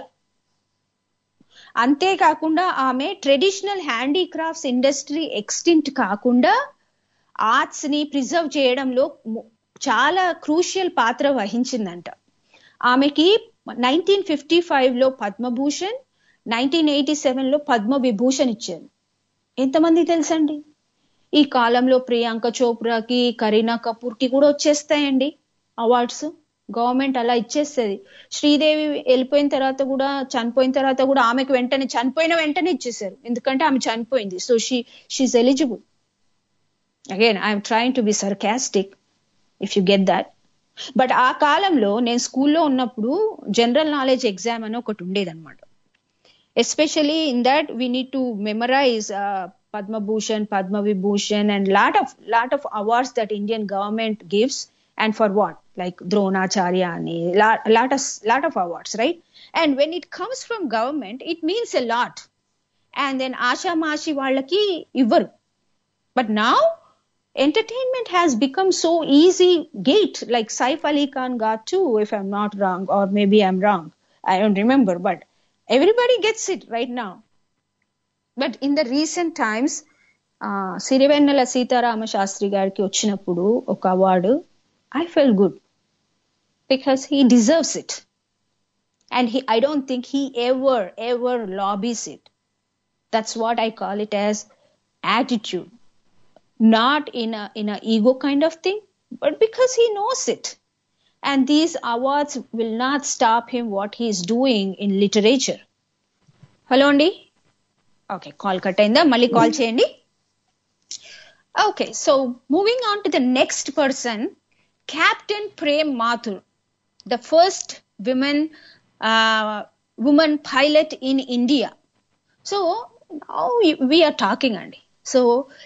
Speaker 4: అంతేకాకుండా ఆమె ట్రెడిషనల్ హ్యాండీక్రాఫ్ట్స్ ఇండస్ట్రీ ఎక్స్టింట్ కాకుండా arts ని preserve చేయడంలో చాలా crucial పాత్ర వహించిందంట ఆమెకి nineteen fifty five లో పద్మభూషణ్ నైన్టీన్ ఎయిటీ సెవెన్ లో పద్మ విభూషణ్ ఇచ్చారు ఎంతమంది తెలుసండి ఈ కాలంలో ప్రియాంక చోప్రాకి కరీనా కపూర్ కి కూడా వచ్చేస్తాయండి అవార్డ్స్ గవర్నమెంట్ అలా ఇచ్చేస్తుంది శ్రీదేవి వెళ్ళిపోయిన తర్వాత కూడా చనిపోయిన తర్వాత కూడా ఆమెకు వెంటనే చనిపోయిన వెంటనే ఇచ్చేసారు ఎందుకంటే ఆమె చనిపోయింది so she she's eligible again I'm trying to be sarcastic if you get that but ఆ కాలంలో నేను స్కూల్లో ఉన్నప్పుడు జనరల్ నాలెడ్జ్ ఎగ్జామ్ అని ఒకటి ఉండేదన్నమాట especially in that we need to memorise Padmabhushan Padma Vibhushan and lot of lot of awards that Indian government gives and for what like Dronacharya అని lot of lot of awards right and when it comes from government it means a lot and then ఆషామాషి వాళ్ళకి ఇవ్వరు but now entertainment has become so easy gate like saif ali khan got too if i'm not wrong or maybe i'm wrong i don't remember but everybody gets it right now but in the recent times Sirivennela Seetharama Sastry గారికి వచ్చినప్పుడు ఒక award I felt good because he deserves it and he I don't think he ever ever lobbies it that's what I call it as attitude not in a in a ego kind of thing but because he knows it and these awards will not stop him what he is doing in literature hello అండి okay call cut అయిందా మళ్ళీ call చేయండి okay so moving on to the next person captain Prem Mathur the first women woman pilot in India so we're talking అండి so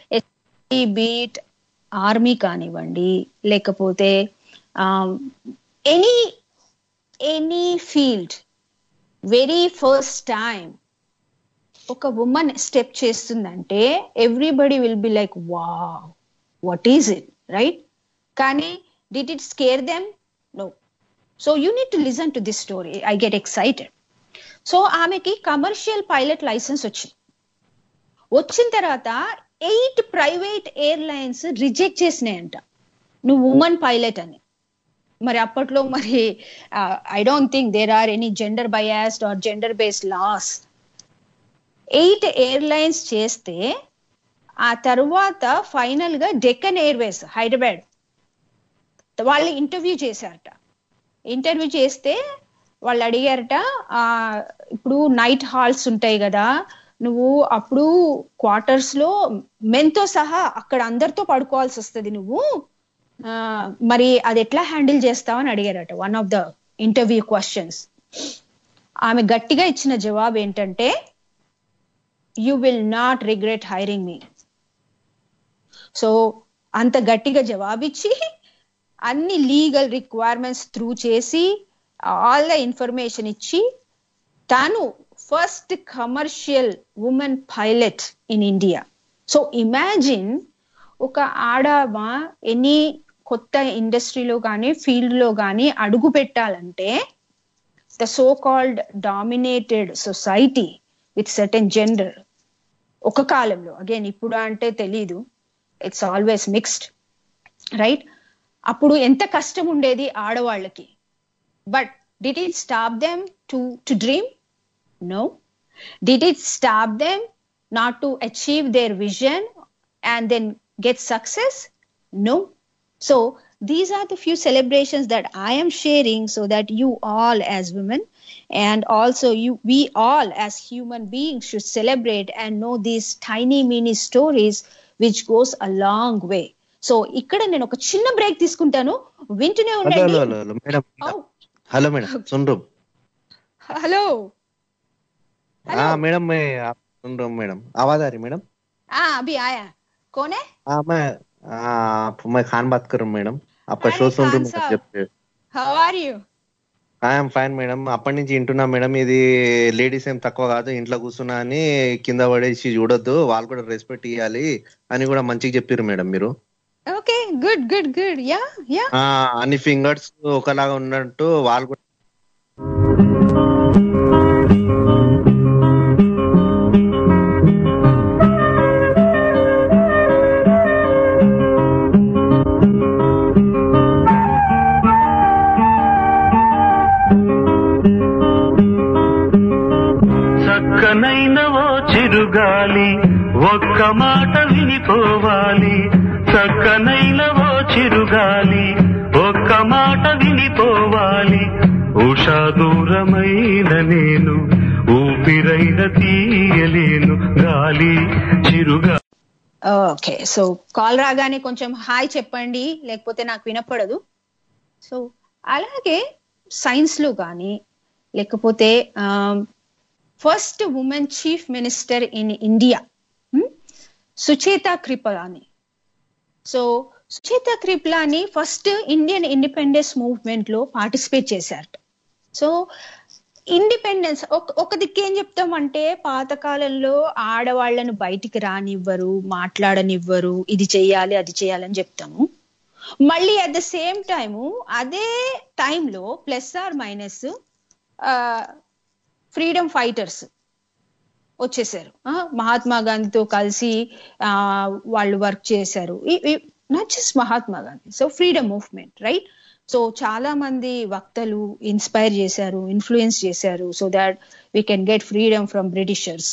Speaker 4: be it army కానివ్వండి లేకపోతే any any field very first time ఒక woman step చేస్తుందంటే everybody will be like wha what is it right కానీ did it scare them no so you need to listen to this story I get excited so ఆమెకి commercial pilot licence వచ్చింది వచ్చిన తర్వాత eight private airlines reject చేసినాయంట నువ్వు woman pilot అని మరి అప్పట్లో మరి I don't think there are any gender biased or gender based laws eight airlines చేస్తే ఆ తర్వాత ఫైనల్ గా డెక్కన్ ఎయిర్వేస్ హైదరాబాద్ వాళ్ళు ఇంటర్వ్యూ చేశారట ఇంటర్వ్యూ చేస్తే వాళ్ళు అడిగారట ఇప్పుడు నైట్ హాల్స్ ఉంటాయి కదా నువ్వు అప్పుడు క్వార్టర్స్ లో మెన్తో సహా అక్కడ అందరితో పడుకోవాల్సి వస్తుంది నువ్వు మరి అది ఎట్లా హ్యాండిల్ చేస్తావని అడిగారట one of the interview questions ఆమె గట్టిగా ఇచ్చిన జవాబు ఏంటంటే you will not regret hiring me so అంత గట్టిగా జవాబిచ్చి అన్ని లీగల్ రిక్వైర్మెంట్స్ త్రూ చేసి ఆల్ ద ఇన్ఫర్మేషన్ ఇచ్చి తాను first commercial woman pilot in India so imagine ఒక ఆడమ ఎనీ కొత్త ఇండస్ట్రీలో కానీ ఫీల్డ్ లో కానీ అడుగు పెట్టాలంటే the so called dominated society with certain gender ఒక కాలంలో అగైన్ ఇప్పుడు అంటే తెలీదు ఇట్స్ ఆల్వేస్ మిక్స్డ్ రైట్ అప్పుడు ఎంత కష్టం ఉండేది ఆడవాళ్ళకి but did it stop them to to dream no did it stop them not to achieve their vision and then get success no so these are the few celebrations that i am sharing so that you all as women and also you we all as human beings should celebrate and know these tiny mini stories which goes a long way so ఇక్కడ నేను ఒక చిన్న break తీసుకుంటాను వింటూనే
Speaker 18: hello
Speaker 4: ఉండండి
Speaker 18: hello hello madam hello madam सुन रहे हो?
Speaker 4: హలో
Speaker 18: हाँ मैडम मैं आप सुन रहा हूँ मैडम आवाज आ रही मैडम
Speaker 4: ఆ అభి ఆయా कौन है
Speaker 18: हाँ मैं हाँ आप- मैं खान बात कर रहा हूँ मैडम आपका
Speaker 4: अरे
Speaker 18: షో सुन
Speaker 4: खान
Speaker 18: रहा
Speaker 4: साहब।
Speaker 18: हूँ చెప్తే
Speaker 4: how are you
Speaker 18: I'm fine madam అప్పటి నుంచి వింటున్నా మేడం ఇది లేడీస్ ఏం తక్కువ కాదు ఇంట్లో కూర్చున్నా అని కింద పడేసి చూడొద్దు వాళ్ళు కూడా రెస్పెక్ట్ ఇవ్వాలి అని కూడా మంచిగా చెప్పారు మేడం మీరు
Speaker 4: okay good good good yeah yeah
Speaker 18: ఆ, అన్ని ఫింగర్స్ ఒకలాగా ఉన్నట్టు వాళ్ళు కూడా
Speaker 5: చక్కనైన ఓ చిరుగాలి ఒక్క మాట వినిపోవాలి చక్కనైన ఓ చిరుగాలి ఒక్క మాట వినిపోవాలి ఉషా దూరమైన నేను ఊపిరైన తీయలేను గాలి చిరుగా
Speaker 4: ఓకే సో కాల్ రాగానే కొంచెం హాయ్ చెప్పండి లేకపోతే నాకు వినపడదు సో అలాగే సైన్స్ లో కానీ లేకపోతే first woman chief minister in India Sucheta Kripalani so Sucheta Kripalani first Indian independence movement లో పార్టిసిపేట్ చేశారట సో ఇండిపెండెన్స్ ఒక ఒక దిక్కు ఏం చెప్తామంటే పాతకాలంలో ఆడవాళ్లను బయటికి రానివ్వరు మాట్లాడనివ్వరు ఇది చెయ్యాలి అది చేయాలని చెప్తాము మళ్ళీ అట్ ద సేమ్ టైము అదే టైంలో plus or minus freedom fighters వచ్చేసారు ఆ, మహాత్మా గాంధీతో కలిసి ఆ, వాళ్ళు వర్క్ చేశారు not just Mahatma Gandhi so freedom movement right so చాలా మంది వక్తలు ఇన్స్పైర్ చేశారు ఇన్ఫ్లుయెన్స్ చేశారు so that we can get freedom from Britishers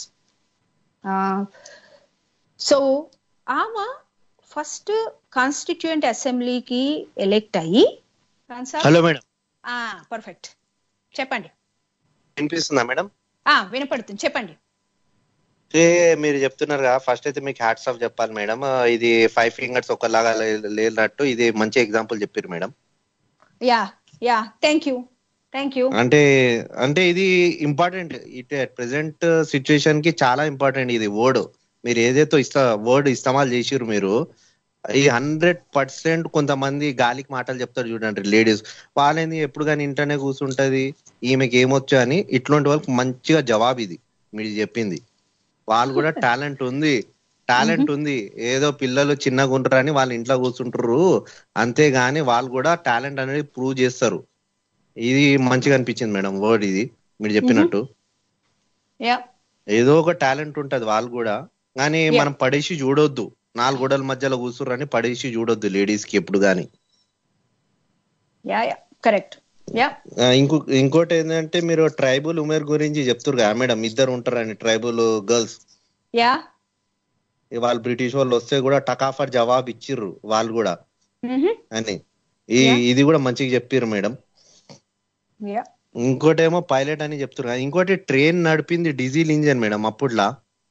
Speaker 4: so ఆమె ఫస్ట్ కాన్స్టిట్యూయెంట్ అసెంబ్లీకి ఎలెక్ట్ అయ్యి
Speaker 18: హలో మేడం
Speaker 4: పర్ఫెక్ట్ చెప్పండి
Speaker 18: వినిపిస్తుందా మేడం
Speaker 4: ఆ వినపడుతుంది చెప్పండి
Speaker 18: ఏ మీరు చెప్తున్నారు కదా ఫస్ట్ అయితే మీకు హ్యాట్స్ ఆఫ్ చెప్పాలి మేడం ఇది ఫైవ్ ఫింగర్స్ ఒకలాగా లే- లేనట్టు ఇది మంచి ఎగ్జాంపుల్ చెప్పారు madam
Speaker 4: yeah yeah thank you thank you
Speaker 18: అంటే అంటే ఇది ఇంపార్టెంట్ ఇట్ ప్రెసెంట్ సిచ్యుయేషన్ కి చాలా ఇంపార్టెంట్ ఇది వర్డ్ మీరు ఏదైతే ఇస్తా వర్డ్ ఇస్తమాల్ చేసిర్రు మీరు ఈ హండ్రెడ్ పర్సెంట్ కొంతమంది గాలికి మాటలు చెప్తారు చూడండి లేడీస్ వాళ్ళని ఎప్పుడు కానీ ఇంటనే కూర్చుంటది ఈమెకి ఏమొచ్చు అని ఇట్లాంటి వాళ్ళకి మంచిగా జవాబు ఇది మీరు చెప్పింది వాళ్ళు కూడా టాలెంట్ ఉంది టాలెంట్ ఉంది ఏదో పిల్లలు చిన్నగా ఉంటారు అని వాళ్ళ ఇంట్లో కూర్చుంటారు అంతేగాని వాళ్ళు కూడా టాలెంట్ అనేది ప్రూవ్ చేస్తారు ఇది మంచిగా అనిపించింది మేడం వర్డ్ ఇది మీరు చెప్పినట్టు
Speaker 4: యా
Speaker 18: ఏదో ఒక టాలెంట్ ఉంటది వాళ్ళు కూడా కానీ
Speaker 4: Yeah.
Speaker 18: మనం పడేసి చూడొద్దు నాలుగు గోడల మధ్యలో కూర్చుర్రని పడేసి చూడొద్దు లేడీస్ కి ఎప్పుడు గాని
Speaker 4: యా యా కరెక్ట్ యా
Speaker 18: ఆ, ఇంకో ఇంకోటి ఏంటంటే మీరు ట్రైబల్ ఉమెర్ గురించి చెప్తున్నారు కదా మేడం ఇద్దరు ఉంటారని ట్రైబల్ గర్ల్స్
Speaker 4: యా
Speaker 18: వాళ్ళు బ్రిటిష్ వాళ్ళు వస్తే కూడా టకాఫర్ జవాబు ఇచ్చిర్రు వాళ్ళు కూడా అని ఈ
Speaker 4: Yeah.
Speaker 18: ఇది కూడా మంచిగా చెప్పారు మేడం
Speaker 4: యా
Speaker 18: ఇంకోటేమో పైలట్ అని చెప్తున్నారు ఇంకోటి ట్రైన్ నడిపింది డీజిల్ ఇంజన్ మేడం అప్పుడులా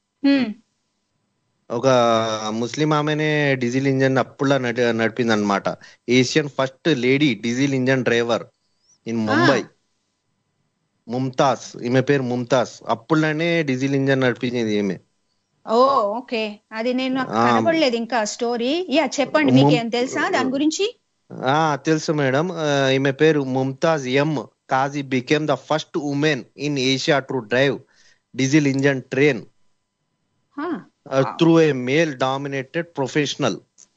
Speaker 18: ఒక ముస్లిం ఆమెనే డీజిల్ ఇంజన్ అప్పుడులా నడి నడిపింది అనమాట Asian first lady diesel engine driver in Mumbai Mumtaz ఈమె పేరు ముంతాజ్ అప్పుడులోనే డీజిల్ ఇంజన్ నడిపించింది ఈమె
Speaker 4: ఓ ఓకే అది నేను నాకు
Speaker 18: ఆ.
Speaker 4: కనపడలేదు ఇంకా స్టోరీ యా చెప్పండి మీకు ఏం తెలుసా దాని గురించి
Speaker 18: ఆ తెలుసు మేడం ఆ, ఈమె పేరు Mumtaz M Kazi became the first woman in Asia to drive diesel engine train through a male dominated professional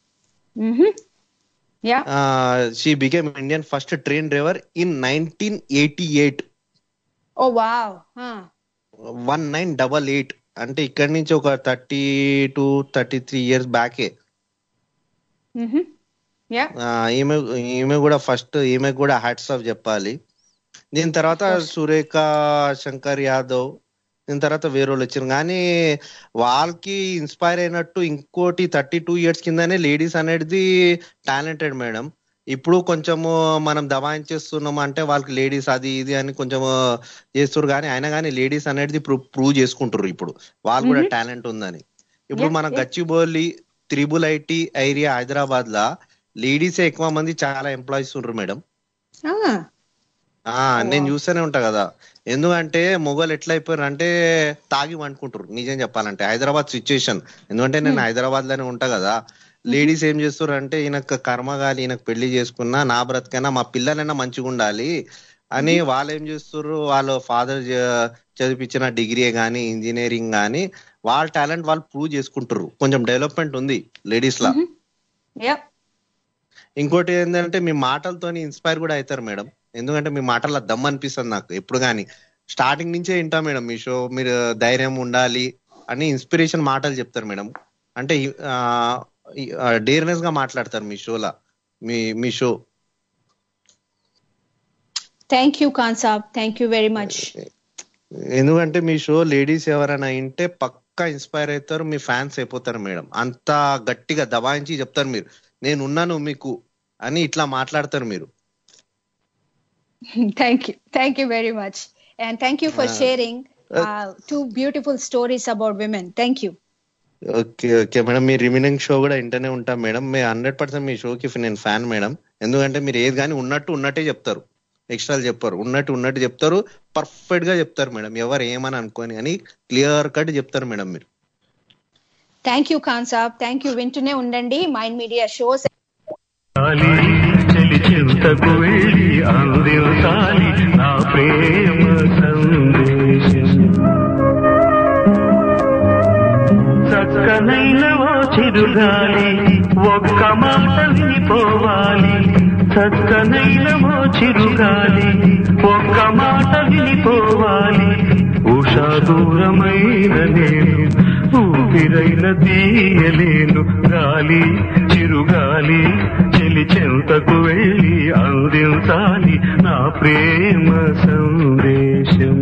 Speaker 4: yeah
Speaker 18: she became Indian first train driver in nineteen eighty eight
Speaker 4: oh wow
Speaker 18: one nine double eight అంటే ఇక్కడి నుంచి ఒక thirty two thirty three years బ్యాకే
Speaker 4: yeah
Speaker 18: ఆ, ఈమె ఈమె కూడా first ఈమె కూడా హ్యాట్స్ ఆఫ్ చెప్పాలి దీని తర్వాత సురేఖ శంకర్ యాదవ్ దీని తర్వాత వేరే వాళ్ళు వచ్చారు కానీ వాళ్ళకి ఇన్స్పైర్ అయినట్టు ఇంకోటి థర్టీ టూ ఇయర్స్ కిందనే లేడీస్ అనేది టాలెంటెడ్ మేడం ఇప్పుడు కొంచెము మనం దబాయించేస్తున్నాం అంటే వాళ్ళకి లేడీస్ అది ఇది అని కొంచెం చేస్తారు కానీ అయినా కానీ లేడీస్ అనేది ప్రూవ్ చేసుకుంటారు ఇప్పుడు వాళ్ళు కూడా
Speaker 4: Mhm.
Speaker 18: టాలెంట్ ఉందని ఇప్పుడు
Speaker 4: Yeah,
Speaker 18: మన
Speaker 4: yeah.
Speaker 18: Gachibowli triple IT area Hyderabad లా లేడీసే ఎక్కువ మంది చాలా ఎంప్లాయీస్ ఉన్నారు మేడం
Speaker 4: Ah,
Speaker 18: ఆ నేను చూస్తూనే ఉంటా కదా ఎందుకంటే మొగలు ఎట్లా అయిపోయారు అంటే తాగి వండుకుంటారు నిజం చెప్పాలంటే హైదరాబాద్ సిచ్యుయేషన్ ఎందుకంటే నేను హైదరాబాద్ లోనే ఉంటా కదా లేడీస్ ఏం చేస్తారు అంటే ఈయనకు కర్మగాలి ఈయనకు పెళ్లి చేసుకున్నా నా బ్రతికైనా మా పిల్లలైనా మంచిగా ఉండాలి అని వాళ్ళు ఏం చేస్తారు వాళ్ళ ఫాదర్ చదివించిన డిగ్రీ గానీ ఇంజనీరింగ్ గానీ వాళ్ళ టాలెంట్ వాళ్ళు ప్రూవ్ చేసుకుంటారు కొంచెం డెవలప్మెంట్ ఉంది లేడీస్ లా
Speaker 4: yeah.
Speaker 18: ఇంకోటి ఏంటంటే మీ మాటలతోని ఇన్స్పైర్ కూడా అవుతారు మేడం ఎందుకంటే మీ మాటల్లో దమ్ అనిపిస్తుంది నాకు ఎప్పుడు కానీ స్టార్టింగ్ నుంచే వింటా మేడం మీ షో మీరు ధైర్యం ఉండాలి అని ఇన్స్పిరేషన్ మాటలు చెప్తారు మేడం అంటే డేర్నెస్ గా మాట్లాడతారు మీ షోలా మీ మీ show
Speaker 4: thank you Khan Sahab thank you very much
Speaker 18: ఎందుకంటే మీ షో లేడీస్ ఎవరైనా వింటే పక్కా ఇన్స్పైర్ అవుతారు మీ ఫ్యాన్స్ అయిపోతారు మేడం అంత గట్టిగా దబాయించి చెప్తారు మీరు నేను ఉన్నాను మీకు అని ఇట్లా మాట్లాడతారు మీరు
Speaker 4: thank you thank you very much and thank you for
Speaker 18: Ah.
Speaker 4: Sharing two beautiful stories about women thank you
Speaker 18: okay okay madam మీ రిమైనింగ్ షో కూడా ఇంటనే ఉంటాం మేడం మీ హండ్రెడ్ పర్సెంట్ మీ షోకి నేను ఫ్యాన్ మేడం ఎందుకంటే మీరు ఏది కానీ ఉన్నట్టు ఉన్నట్టే చెప్తారు ఎక్స్ట్రాలు చెప్పారు ఉన్నట్టు ఉన్నట్టు చెప్తారు పర్ఫెక్ట్ గా చెప్తారు మేడం ఎవరు ఏమని అనుకోని అని క్లియర్ కట్ చెప్తారు మేడం మీరు
Speaker 4: thank you Khan Sahab thank you వింటూనే ఉండండి మైండ్ మీడియా షోస్
Speaker 5: గాలి చెలి చింతకు వెళ్ళి అందించాలి నా ప్రేమ సందేశం చక్కనైన ఓ చిరుగాలి ఒక్క మాట వినిపోవాలి చక్కనైన ఓ చిరుగాలి ఒక్క మాట వినిపోవాలి ఉషా దూరమైన నేను ఊపిరైన తీయలేను గాలి చిరుగాలి చెలి చెంతకు వెళ్ళి అందించాలి నా ప్రేమ సందేశం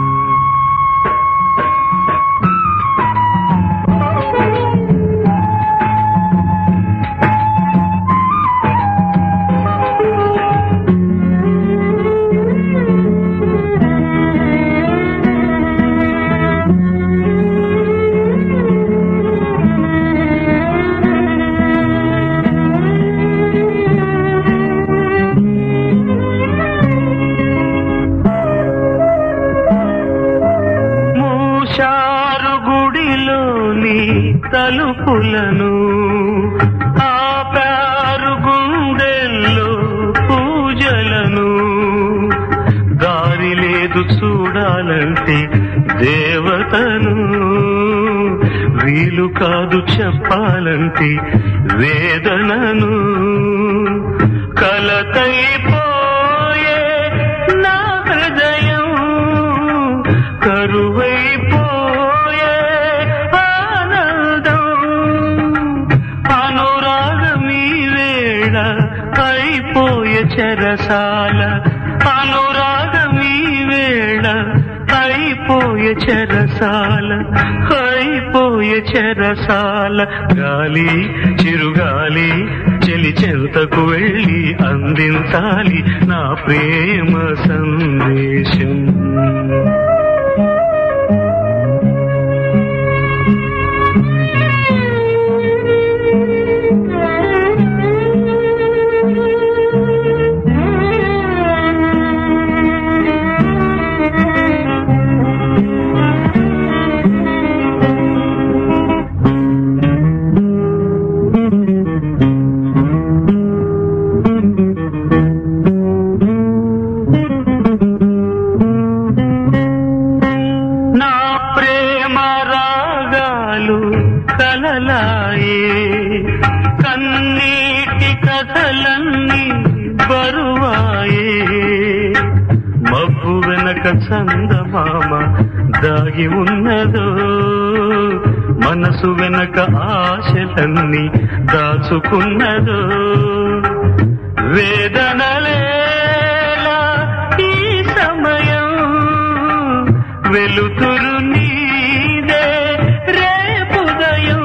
Speaker 5: మూషారు గుడిలోని తలుపులను ఆపారు గుండెల్లో పూజలను దారి లేదు చూడాలంటే దేవతను వీలు కాదు చెప్పాలంటే వేదనను కలతైపోయే నా హృదయం కరువైపోయే ఆనందం అనురాగమీ వేళ అయిపోయే చెరసాల అనురాగమీ వేళ అయిపోయే చెరసాల అయిపోయే చెరసాల గాలి చిరుగాలి చెలి చెంతకు వెళ్ళి అందించాలి నా ప్రేమ సందేశం నా ప్రేమ రాగాలు కలలాయే కన్నీటి కథలన్నీ బరువాయే మబ్బు వెనక చందమామ దాగి ఉన్నదో మనసు వెనక ఆశలన్నీ దాచుకున్నదో వేదనలేలా ఈ సమయం వెలుతురు నీదే రేపుదయం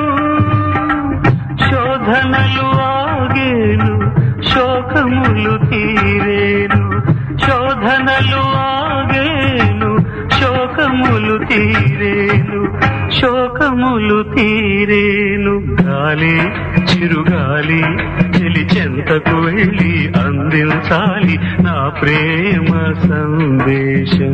Speaker 5: శోధనలు ఆగేను శోకములు తీరేను శోధనలు ఆగేను శోకములు తీరేను శోకములు తీరేను గాలి చిరుగాలి చెలి చెంతకు వెళ్ళి అందించాలి నా ప్రేమ సందేశం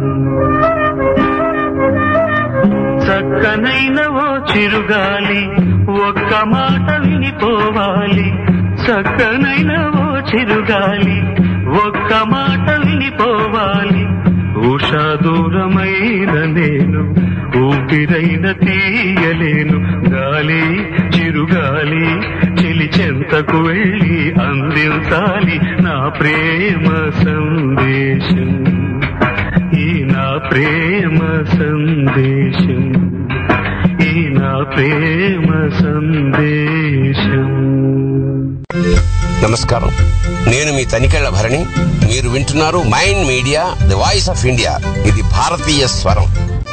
Speaker 5: చక్కనైన ఓ చిరుగాలి ఒక్క మాట వినిపోవాలి చక్కనైన ఓ చిరుగాలి ఒక్క మాట వినిపోవాలి ఉషా దూరమైన నేను ఊపిరైన తీయలేను గాలి చిరుగాలి చెలి చెంతకు వెళ్ళి అందించాలి నా ప్రేమ సందేశం ఈ నా ప్రేమ సందేశం ఈ నా ప్రేమ సందేశం
Speaker 16: నమస్కారం నేను మీ తనికెళ్ల భరణి మీరు వింటున్నారు mind media the voice of India ఇది భారతీయ స్వరం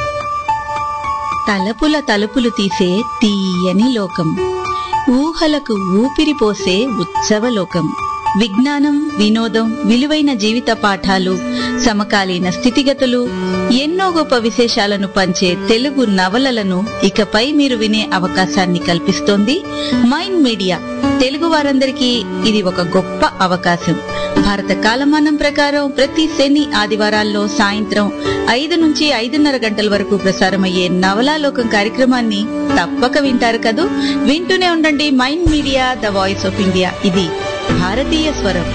Speaker 11: తలపుల తలుపులు తీసే తీయని లోకం ఊహలకు ఊపిరి పోసే ఉత్సవలోకం విజ్ఞానం వినోదం విలువైన జీవిత పాఠాలు సమకాలీన స్థితిగతులు ఎన్నో గొప్ప విశేషాలను పంచే తెలుగు నవలలను ఇకపై మీరు వినే అవకాశాన్ని కల్పిస్తోంది మైండ్ మీడియా తెలుగు వారందరికీ ఇది ఒక గొప్ప అవకాశం భారత కాలమానం ప్రకారం ప్రతి శని ఆదివారాల్లో సాయంత్రం ఐదు నుంచి ఐదున్నర గంటల వరకు ప్రసారమయ్యే నవలాలోకం కార్యక్రమాన్ని తప్పక వింటారు కదూ వింటూనే ఉండండి Mind media the voice of India ఇది భారతీయ స్వరం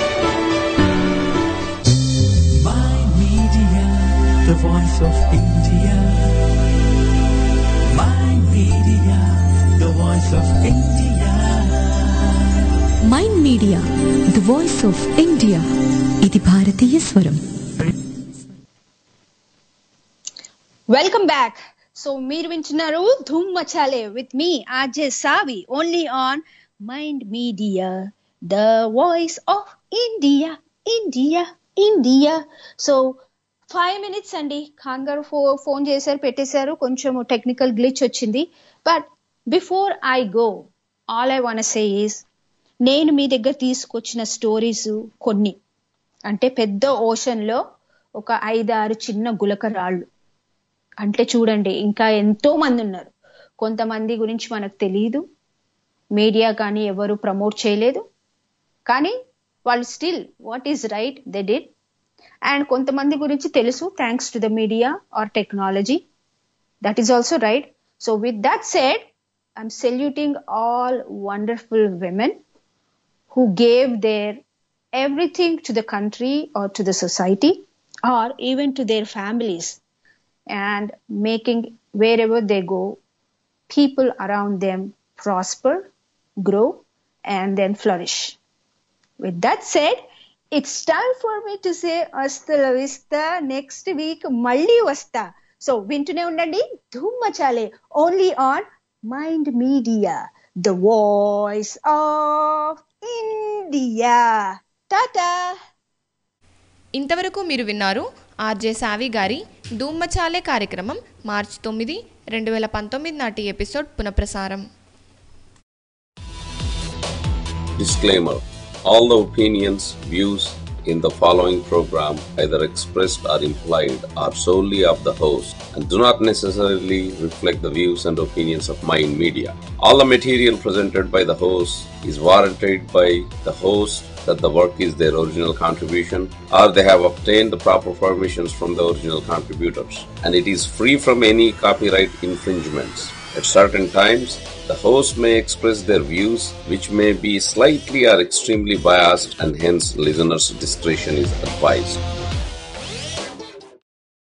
Speaker 12: Media, the voice of India. My media, the voice of India.
Speaker 2: Mind media the voice of India ఇది భారతీయ స్వరం
Speaker 4: వెల్కమ్ బ్యాక్ సో మీరు వింటున్నారు Dhoom Machale with me RJ Savi only on mind media the voice of India India India so five minutes అండి ఖాన్ గారు ఫో phone చేశారు పెట్టేశారు కొంచెం టెక్నికల్ గ్లిచ్ వచ్చింది but before I go all I want say is నేను మీ దగ్గర తీసుకొచ్చిన స్టోరీస్ కొన్ని అంటే పెద్ద ఓషన్ లో ఒక ఐదారు చిన్న గులక రాళ్ళు అంటే చూడండి ఇంకా ఎంతో మంది ఉన్నారు కొంతమంది గురించి మనకు తెలియదు మీడియా కానీ ఎవరు ప్రమోట్ చేయలేదు కానీ వాళ్ళు still what is right they did and కొంతమంది గురించి తెలుసు thanks to the media or technology that is also right so with that said I'm saluting all wonderful women who gave their everything to the country or to the society or even to their families and making wherever they go people around them prosper grow and then flourish with that said it's time for me to say hasta la vista next week మళ్ళీ వస్తా so వింటూనే ఉండండి Dhoom Machale only on mind media the voice of India టాటా
Speaker 3: ఇంతవరకు మీరు విన్నారు RJ సావి గారి ధూమ్మచాలే కార్యక్రమం మార్చి తొమ్మిది రెండు వేల పంతొమ్మిది నాటి ఎపిసోడ్ పునఃప్రసారం
Speaker 16: Disclaimer All the opinions, views in the following program, either expressed or implied, are solely of the host and do not necessarily reflect the views and opinions of Mind Media. All the material presented by the host is warranted by the host that the work is their original contribution or they have obtained the proper permissions from the original contributors and it is free from any copyright infringements. At certain times, the host may express their views which may be slightly or extremely biased and hence listeners' discretion is advised.